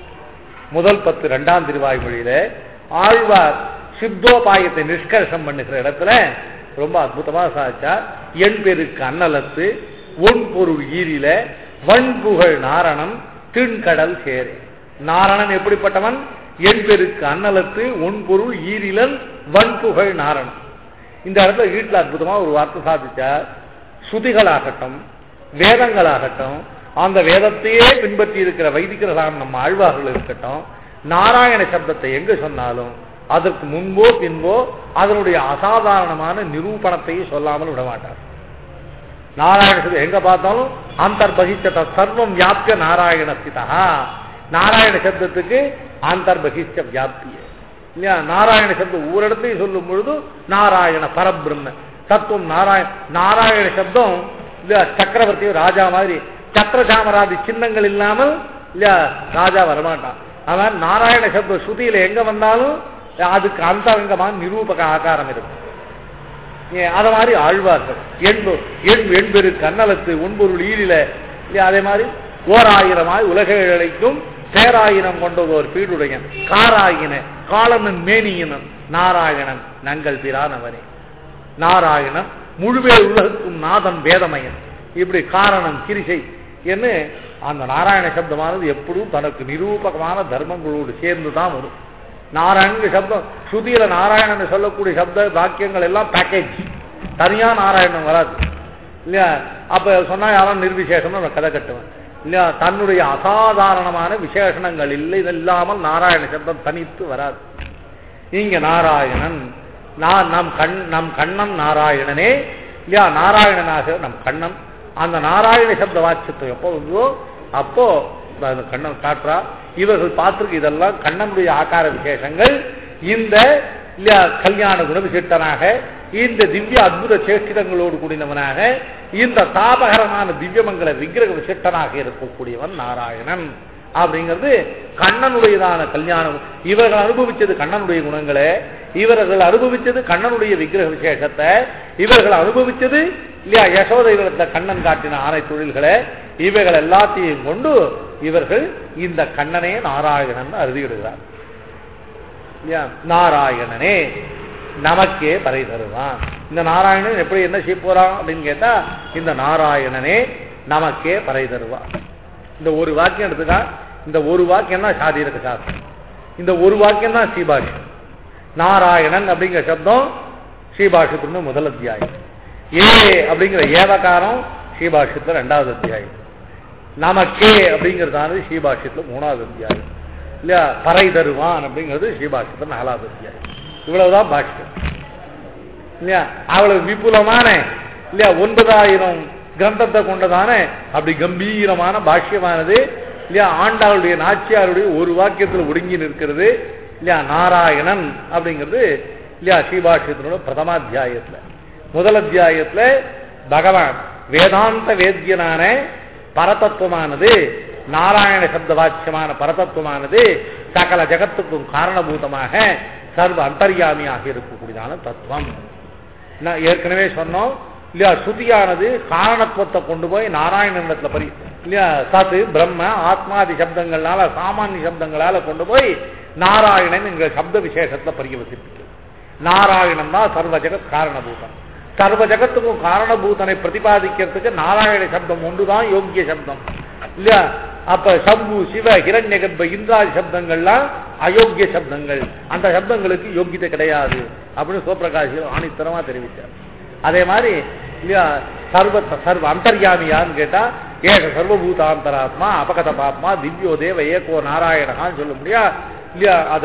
முதல் பத்து இரண்டாம் திருவாய்மொழியில ஆழ்வார் சித்தோபாயத்தை நிஷ்கர்ஷம் பண்ணுகிற இடத்துல ரொம்ப அற்புதமா சாதிச்சார் என் பெருக்கு அன்னலத்து ஒன் பொருள் ஈரில வன்புகழ் நாரணம் திண்கடல் சேரே நாரணன் எப்படிப்பட்டவன் என் பெருக்கு அன்னலத்து ஒன் பொருள் ஈரிலன் வன்புகழ் நாரணம் இந்த இடத்துல வீட்டில் அற்புதமா ஒரு வார்த்தை சாதிச்சார் ஸ்ருதிகளாகட்டும் வேதங்களாகட்டும் அந்த வேதத்தையே பின்பற்றி இருக்கிற வைதிகர்களான நம்ம ஆழ்வார்கள் இருக்கட்டும் நாராயண சப்தத்தை எங்க சொன்னாலும் அதற்கு முன்போ பின்போ அதனுடைய அசாதாரணமான நிரூபணத்தையும் சொல்லாமல் விட மாட்டார் நாராயண சப்தம் எங்க பார்த்தாலும் அந்தர்பகிச்சத சர்வம் வியாபிய நாராயண ஸ்திதா நாராயண சப்தத்துக்கு அந்தர்பகிச்ச வியாப்திய இல்லையா நாராயண சப்தம் ஒவ்வொரு இடத்தையும் சொல்லும் பொழுது நாராயண பரபிரம்ம தத்துவம் நாராயண நாராயண சப்தம் இல்லையா சக்கரவர்த்தி ராஜா மாதிரி சத்திரசாமராதி சின்னங்கள் இல்லாமல் இல்லையா ராஜா வரமாட்டான் ஆனால் நாராயண சப்த ஸ்ருதியில எங்க வந்தாலும் அதுக்கு அந்தரங்கமான நிரூபக ஆகாரம் இருக்கும் ஏன், அத மாதிரி ஆழ்வார்கள் என்பு எண் என்பெரு கண்ணலத்து ஒன்பொருள் ஈரில இல்லையா அதே மாதிரி ஓர் ஆயிரமாய் உலக இழைக்கும் பேராயிரம் கொண்டது ஒரு பீடுடையன் காராயின காலனன் மேனியினன் நாராயணன் நங்கள் பிரானவனே நாராயணன் முழுவே உலகுக்கும் நாதன் வேதமயன் இப்படி காரணம் கிரிசை என்று அந்த நாராயண சப்தமானது எப்படியும் தனக்கு நிரூபகமான தர்மங்களோடு சேர்ந்து தான் வரும் நாராயணன் சப்தம் ஸ்ருதியில நாராயணன் சொல்லக்கூடிய சப்த வாக்கியங்கள் எல்லாம் பேக்கேஜ் தனியா நாராயணன் வராது இல்லையா அப்ப சொன்னா யாரும் நிர்விசேஷம் நம்ம கதை கட்டுவேன் இல்லையா தன்னுடைய அசாதாரணமான விசேஷணங்கள் இல்லை இல்லாமல் நாராயண சப்தம் தனித்து வராது இங்க நாராயணன் நான் நம் கண் நம் கண்ணன் நாராயணனே இல்லையா நாராயணனாக நம் கண்ணன் அந்த நாராயண சப்த வாட்சத்துவம் எப்போ வந்ததோ அப்போ அந்த கண்ணன் காட்டுறா இவர்கள் பார்த்திருக்க இதெல்லாம் கண்ணனுடைய ஆகார விசேஷங்கள் இந்த இல்லையா கல்யாண குணவிசிட்டனாக இந்த திவ்ய அற்புத சேஷ்டிதங்களோடு கூடினவனாக இந்த தாபகரமான திவ்யமங்கல விக்கிரக விசிட்டனாக இருக்கக்கூடியவன் நாராயணன் அப்படிங்கிறது கண்ணனுடையதான கல்யாணம் இவர்கள் அனுபவிச்சது கண்ணனுடைய குணங்களே இவர்கள் அனுபவிச்சது கண்ணனுடைய விக்கிரக விசேஷத்தை இவர்கள் அனுபவிச்சது இல்லையா யசோதைகள கண்ணன் காட்டின ஆணை தொழில்களை இவைகள் எல்லாத்தையும் கொண்டு இவர்கள் இந்த கண்ணனே நாராயணன் அறுதியிடுகிறார் இல்லையா நாராயணனே நமக்கே பறை தருவான் இந்த நாராயணன் எப்படி என்ன செய்ய போறான் அப்படின்னு கேட்டா இந்த நாராயணனே நமக்கே பறை தருவான் இந்த ஒரு வாக்கியம் எடுத்துக்கா இந்த ஒரு வாக்கியம் தான் சாதீரக சாஸ்திரம் இந்த ஒரு வாக்கியம் தான் ஸ்ரீபாஷம் நாராயணன் அப்படிங்கிற சப்தம் ஸ்ரீபாஷத்துக்கு முதல் அத்தியாயம் ஏ அப்படிங்கிற ஏவகாரம் ஸ்ரீபாஷத்துல ரெண்டாவது அத்தியாயம் நமக்கே அப்படிங்கிறதானது ஸ்ரீபாஷத்துல மூணாவது அத்தியாயம் இல்லையா பறை தருவான் அப்படிங்கிறது ஸ்ரீபாஷத்துல நாலாவது அத்தியாயம் இவ்வளவுதான் பாஷ்யம் இல்லையா அவ்வளவு விபுலமான இல்லையா ஒன்பதாயிரம் கிரந்தத்தை கொண்டதான அப்படி கம்பீரமான பாஷ்யமானது இல்லையா ஆண்டாளுடைய நாச்சியாருடைய ஒரு வாக்கியத்தில் ஒடுங்கி நிற்கிறது இல்லையா நாராயணன் அப்படிங்கிறது இல்லையா ஸ்ரீபாஷ்யத்தினோட பிரதமாத்தியாயத்துல முதல் அத்தியாயத்துல பகவான் வேதாந்த வேத்தியனான பரதத்துவமானது நாராயண சப்த வாக்கியமான பரதத்துவமானது சகல ஜகத்துக்கும் காரணபூதமாக சர்வ அந்தர்யாமியாக இருக்கக்கூடியதான தத்துவம் நான் ஏற்கனவே சொன்னோம் இல்லையா ஸ்ருதியானது காரணத்துவத்தை கொண்டு போய் நாராயணனிடத்துல பரி இல்லையா சத்து பிரம்ம ஆத்மாதி சப்தங்களால சாமானிய சப்தங்களால கொண்டு போய் நாராயணன் என்கிற சப்த விசேஷத்தை பரிவசிப்பிக்கு நாராயணன் தான் சர்வ ஜெகத் காரணபூதம் சர்வ ஜகத்துக்கும் காரணபூதனை பிரதிபாதிக்கிறதுக்கு நாராயண சப்தம் ஒன்றுதான் யோக்கிய சப்தம் இல்லையா அப்ப சம்பு சிவ ஹிரண்ய கர்ப்ப இந்திராதி சப்தங்கள்லாம் அயோக்கிய சப்தங்கள் அந்த சப்தங்களுக்கு யோக்கியதை கிடையாது அப்படின்னு சிவபிரகாஷ் ஆணித்தரமா தெரிவித்தார் அதே மாதிரி இல்லையா சர்வ சர்வ அந்தர்யாமியான்னு கேட்டா ஏக சர்வபூதாந்தராத்மா அபகத பாத்மா திவ்யோ தேவ ஏகோ நாராயணகான்னு சொல்ல முடியா இல்லையா அத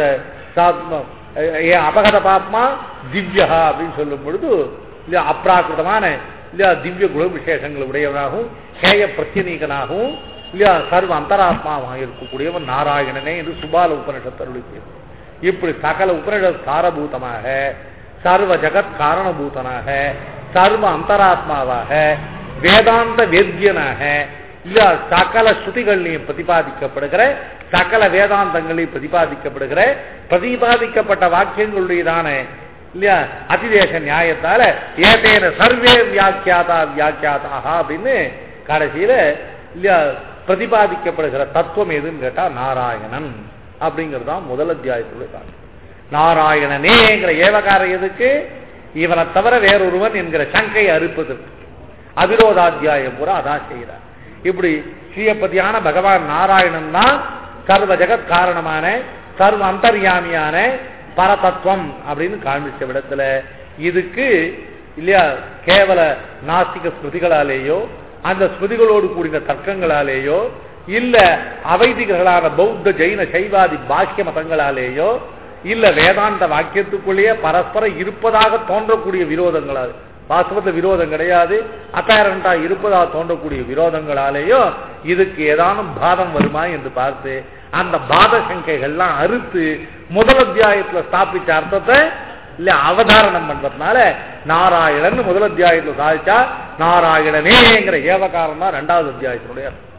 ஏ அபகத பாத்மா திவ்யா அப்படின்னு சொல்லும் பொழுது இல்லையா அப்ராக்கிருதமான இல்லையா திவ்ய குண விசேஷங்கள் உடையவனாகவும் கேய பிரத்யநீகனாகவும் இல்லையா சர்வ அந்தராத்மாவாக இருக்கக்கூடியவன் நாராயணனே என்று சுபால உபனிஷத் அருளிக்கிறது இப்படி சகல உபனிஷத் சாரபூதமாக சர்வ ஜகத் காரணபூதனாக சர்வ அந்தராத்மாவாக வேதாந்த வேத்தியனாக இல்ல சகல ஸ்ருதிகளையும் பிரதிபாதிக்கப்படுகிற சகல வேதாந்தங்களையும் பிரதிபாதிக்கப்படுகிற பிரதிபாதிக்கப்பட்ட வாக்கியங்களுடையதான இல்லையா அதிதேச நியாயத்தால ஏதேன சர்வே வியாக்கியாதா வியாக்கியாதாக அப்படின்னு கடைசியில இல்லையா பிரதிபாதிக்கப்படுகிற தத்துவம் எதுன்னு கேட்டா நாராயணன் அப்படிங்கிறது தான் முதல் அத்தியாயத்துடைய காரணம் நாராயணனேங்கிற ஏவகாரம் எதுக்கு இவனை தவிர வேறொருவன் என்கிற சங்கை அறுப்பதற்கு அவிரோதாத்தியாயம் பூரா அதான் செய்கிறார் இப்படி ஸ்ரீயப்பதியான பகவான் நாராயணன் தான் சர்வ ஜெகத் காரணமான சர்வ அந்தர்யாமியான பரதத்துவம் அப்படின்னு காண்பிச்ச விடத்துல இதுக்கு இல்லையா கேவல நாஸ்திக ஸ்மிருதிகளாலேயோ அந்த ஸ்மிருதிகளோடு கூடின தர்க்கங்களாலேயோ இல்ல அவைதிகர்களான பௌத்த ஜெயின சைவாதி பாக்கிய மதங்களாலேயோ இல்ல வேதாந்த வாக்கியத்துக்குள்ளேயே பரஸ்பரம் இருப்பதாக தோன்றக்கூடிய விரோதங்களால் வாஸ்தவத்துல விரோதம் கிடையாது அப்பேரண்டா இருப்பதாக தோன்றக்கூடிய விரோதங்களாலேயோ இதுக்கு ஏதானும் பாதம் வருமா என்று பார்த்து அந்த பாத சங்கைகள்லாம் அறுத்து முதல் அத்தியாயத்துல ஸ்தாபிச்ச அர்த்தத்தை இல்ல அவதாரணம் பண்றதுனால நாராயணன் முதல் அத்தியாயத்துல சாதிச்சா நாராயணனேங்கிற ஏவகாரம் தான் ரெண்டாவது அத்தியாயத்தினுடைய அர்த்தம்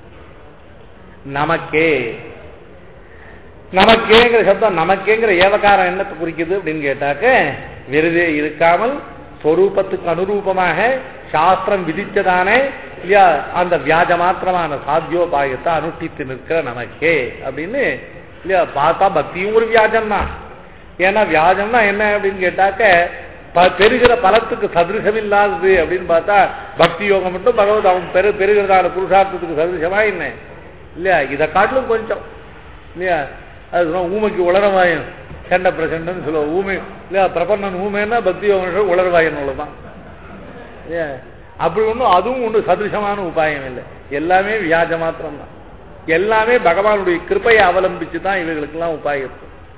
நமக்கே நமக்கேங்கிற சப்தம் நமக்கேங்கிற ஏவகாரம் என்னத்தை குறிக்குது அப்படின்னு கேட்டாக்க விருதே இருக்காமல் ஸ்வரூபத்துக்கு அனுரூபமாக சாஸ்திரம் விதிச்சதானே இல்லையா அந்த வியாஜ மாத்திரமான சாத்தியோபாயத்தை அனுஷ்டித்து நிற்கிற நமக்கே அப்படின்னு இல்லையா பார்த்தா பக்தியும் ஒரு வியாஜம் தான் ஏன்னா வியாஜம்னா என்ன அப்படின்னு கேட்டாக்க ப- பெறுகிற பலத்துக்கு சதிருஷம் இல்லாதது அப்படின்னு பார்த்தா பக்தி யோகம் மட்டும் பகவத் அவன் பெரு பெறுகிறதான புருஷார்த்தத்துக்கு சதிருஷமா என்ன இல்லையா இதை காட்டிலும் கொஞ்சம் இல்லையா அது சொன்னா ஊமைக்கு உளரவாயம் செண்ட பிரசண்டன்னு சொல்லுவோம் ஊமை இல்லையா பிரபன்னன் ஊமைன்னா பக்தி யோகம் உளரவாயன் அவ்வளவுதான் ஏன் அப்படி ஒன்றும் அதுவும் ஒன்று சதிருஷமான உபாயம் இல்லை எல்லாமே வியாஜ மாத்திரம் தான் எல்லாமே பகவானுடைய கிருப்பையை அவலம்பிச்சு தான் இவைகளுக்கெல்லாம் உபாயம்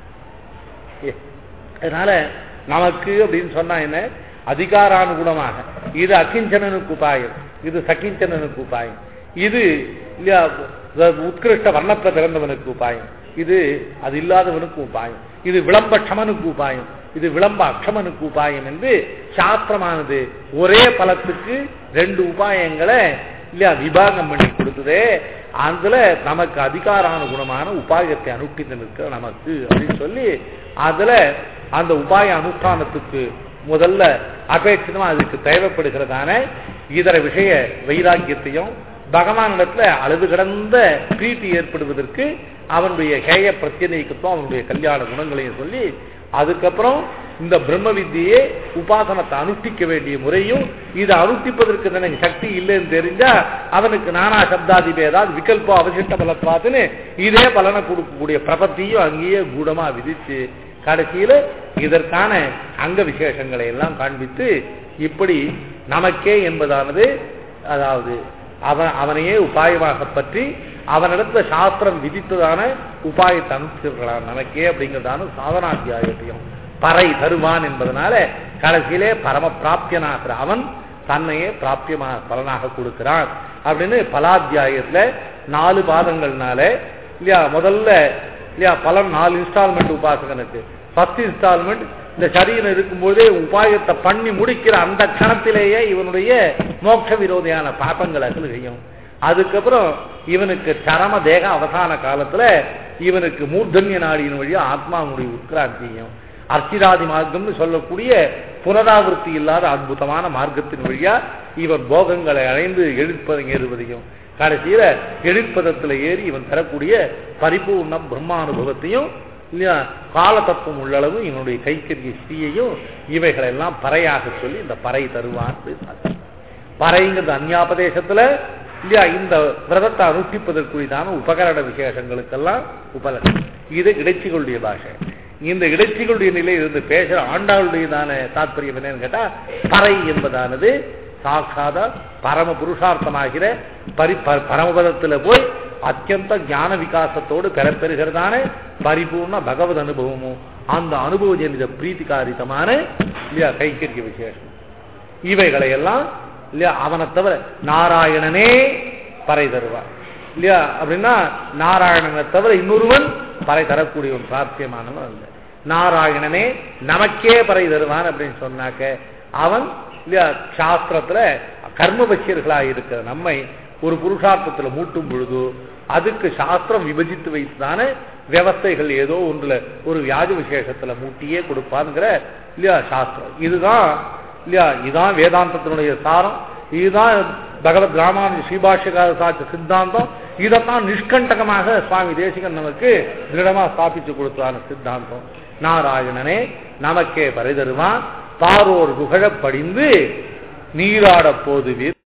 ஏ, அதனால நமக்கு அப்படின்னு சொன்னா என்ன அதிகாரானுகுணமாக இது அகிஞ்சனனுக்கு உபாயம் இது சகிஞ்சனனுக்கு உபாயம் இது இல்லையா உ- உத்கிருஷ்ட வர்ணத்தை பிறந்தவனுக்கு உபாயம் இது அது இல்லாதவனுக்கு உபாயம் இது விளம்ப க்ஷமனுக்கு உபாயம் இது விளம்ப அக்ஷமனுக்கு உபாயம் என்று சாஸ்திரமானது ஒரே பலத்துக்கு ரெண்டு உபாயங்களை இல்லையா விபாகம் பண்ணி கொடுத்ததே அதுல நமக்கு அதிகாரானுகுணமான உபாயத்தை அனுஷ்டித்து நிற்கிற நமக்கு அப்படின்னு சொல்லி அதுல அந்த உபாய அனுஷ்டானத்துக்கு முதல்ல அபேட்சிதமா அதுக்கு தேவைப்படுகிறதான இதர விஷய வைராக்கியத்தையும் பகவானிடத்துல அளவு கடந்த பிரீத்தி ஏற்படுவதற்கு அவனுடைய ஹேய பிரத்யேகத்துவம் அவனுடைய கல்யாண குணங்களையும் சொல்லி அதுக்கப்புறம் இந்த பிரம்ம வித்தியை உபாசனத்தை அனுஷ்டிக்க வேண்டிய முறையும் இதை அனுஷ்டிப்பதற்கு எனக்கு சக்தி இல்லைன்னு தெரிஞ்சா அவனுக்கு நானா சப்தாதி பேதாது விகல்பம் அவசிஷ்ட பலத்வாத்துன்னு இதே பலனை கொடுக்கக்கூடிய பிரபத்தியும் அங்கேயே கூடமா விதிச்சு கடைசியில இதற்கான அங்க விசேஷங்களை எல்லாம் காண்பித்து இப்படி நமக்கே என்பதானது அதாவது அவன் அவனையே உபாயமாக பற்றி அவனிடத்துல சாஸ்திரம் விதித்ததான உபாயத்தை அனுப்பிச்சிருக்கலாம் நமக்கே அப்படிங்கிறதான சாதனாத்தியாயத்தையும் பறை தருவான் என்பதனால கடைசியிலே பரம பிராப்தியனாகிற அவன் தன்னையே பிராப்தியமாக பலனாக கொடுக்கிறான் அப்படின்னு பலாத்தியாயத்துல நாலு பாதங்கள்னால இல்லையா முதல்ல இல்லையா பலன் நாலு இன்ஸ்டால்மெண்ட் உபாசகனுக்கு ஃபர்ஸ்ட் இன்ஸ்டால்மெண்ட் இந்த சரீரம் இருக்கும்போதே உபாயத்தை பண்ணி முடிக்கிற அந்த கணத்திலேயே இவனுடைய மோட்ச விரோதியான பாப்பங்கள் அகலுகையும் அதுக்கப்புறம் இவனுக்கு சரம தேக அவசான காலத்துல இவனுக்கு மூர்தன்ய நாடியின் வழியா ஆத்மாவுடைய உட்கிராந்தியும் அர்ச்சிராதி மார்க்கம்னு சொல்லக்கூடிய புனராவர்த்தி இல்லாத அற்புதமான மார்க்கத்தின் வழியா இவன் போகங்களை அடைந்து எழுப்பதை ஏறுவதையும் கடைசியில எழுப்பதத்துல ஏறி இவன் தரக்கூடிய பரிபூர்ண பிரம்மானுபவத்தையும் இல்லையா கால தத்துவம் உள்ளளவு இவனுடைய கைக்கரிய ஸ்ரீயையும் இவைகளெல்லாம் பறையாக சொல்லி இந்த பறை தருவான் பறைங்கிறது அந்யாபதேசத்துல இல்லையா இந்த விரதத்தை அனுஷ்டிப்பதற்குரியதான உபகரண விசேஷங்களுக்கெல்லாம் உபலன் இது இடைச்சிகளுடைய பாஷை இந்த இடைச்சிகளுடைய நிலையில் இருந்து பேசுற ஆண்டாளுடையதான தாற்பயம் என்னன்னு கேட்டா பறை என்பதானது சாட்சாத பரம புருஷார்த்தமாகிற பரி ப- பரமபதத்துல போய் அத்தியந்த ஞான விகாசத்தோடு பெறப்பெறுகிறதான பரிபூர்ண பகவத் அனுபவமும் அந்த அனுபவ ஜனித பிரீத்திகாரிதமான இல்லையா கைக்கரிய விசேஷம் இவைகளை எல்லாம் இல்லையா அவனை தவிர நாராயணனே பறை தருவார் இல்லையா அப்படின்னா நாராயணனை தவிர இன்னொருவன் பறை தரக்கூடியவன் பிரார்த்தியமானவன் அல்ல நாராயணனே நமக்கே பறை தருவான் அப்படின்னு சொன்னாக்க அவன் இல்லையா சாஸ்திரத்துல கர்மபட்சியர்களாக இருக்கிற நம்மை ஒரு புருஷார்த்தத்துல மூட்டும் பொழுது அதுக்கு சாஸ்திரம் விபஜித்து வைத்துதானே வியவஸ்தைகள் ஏதோ ஒன்றுல ஒரு வியாஜ விசேஷத்துல மூட்டியே கொடுப்பான்ங்கிற இல்லையா சாஸ்திரம் இதுதான் இல்லையா இதுதான் வேதாந்தத்தினுடைய சாரம் இதுதான் பகவத் ராமானுஜ ஸ்ரீபாஷ்யகார சாட்சி சித்தாந்தம் இதைத்தான் நிஷ்கண்டகமாக சுவாமி தேசிகன் நமக்கு திருடமா ஸ்தாபிச்சு கொடுத்தான சித்தாந்தம் நாராயணனே நமக்கே பறை தருவான் பாரோர் புகழப் படிந்து நீராடப் போதுவீர்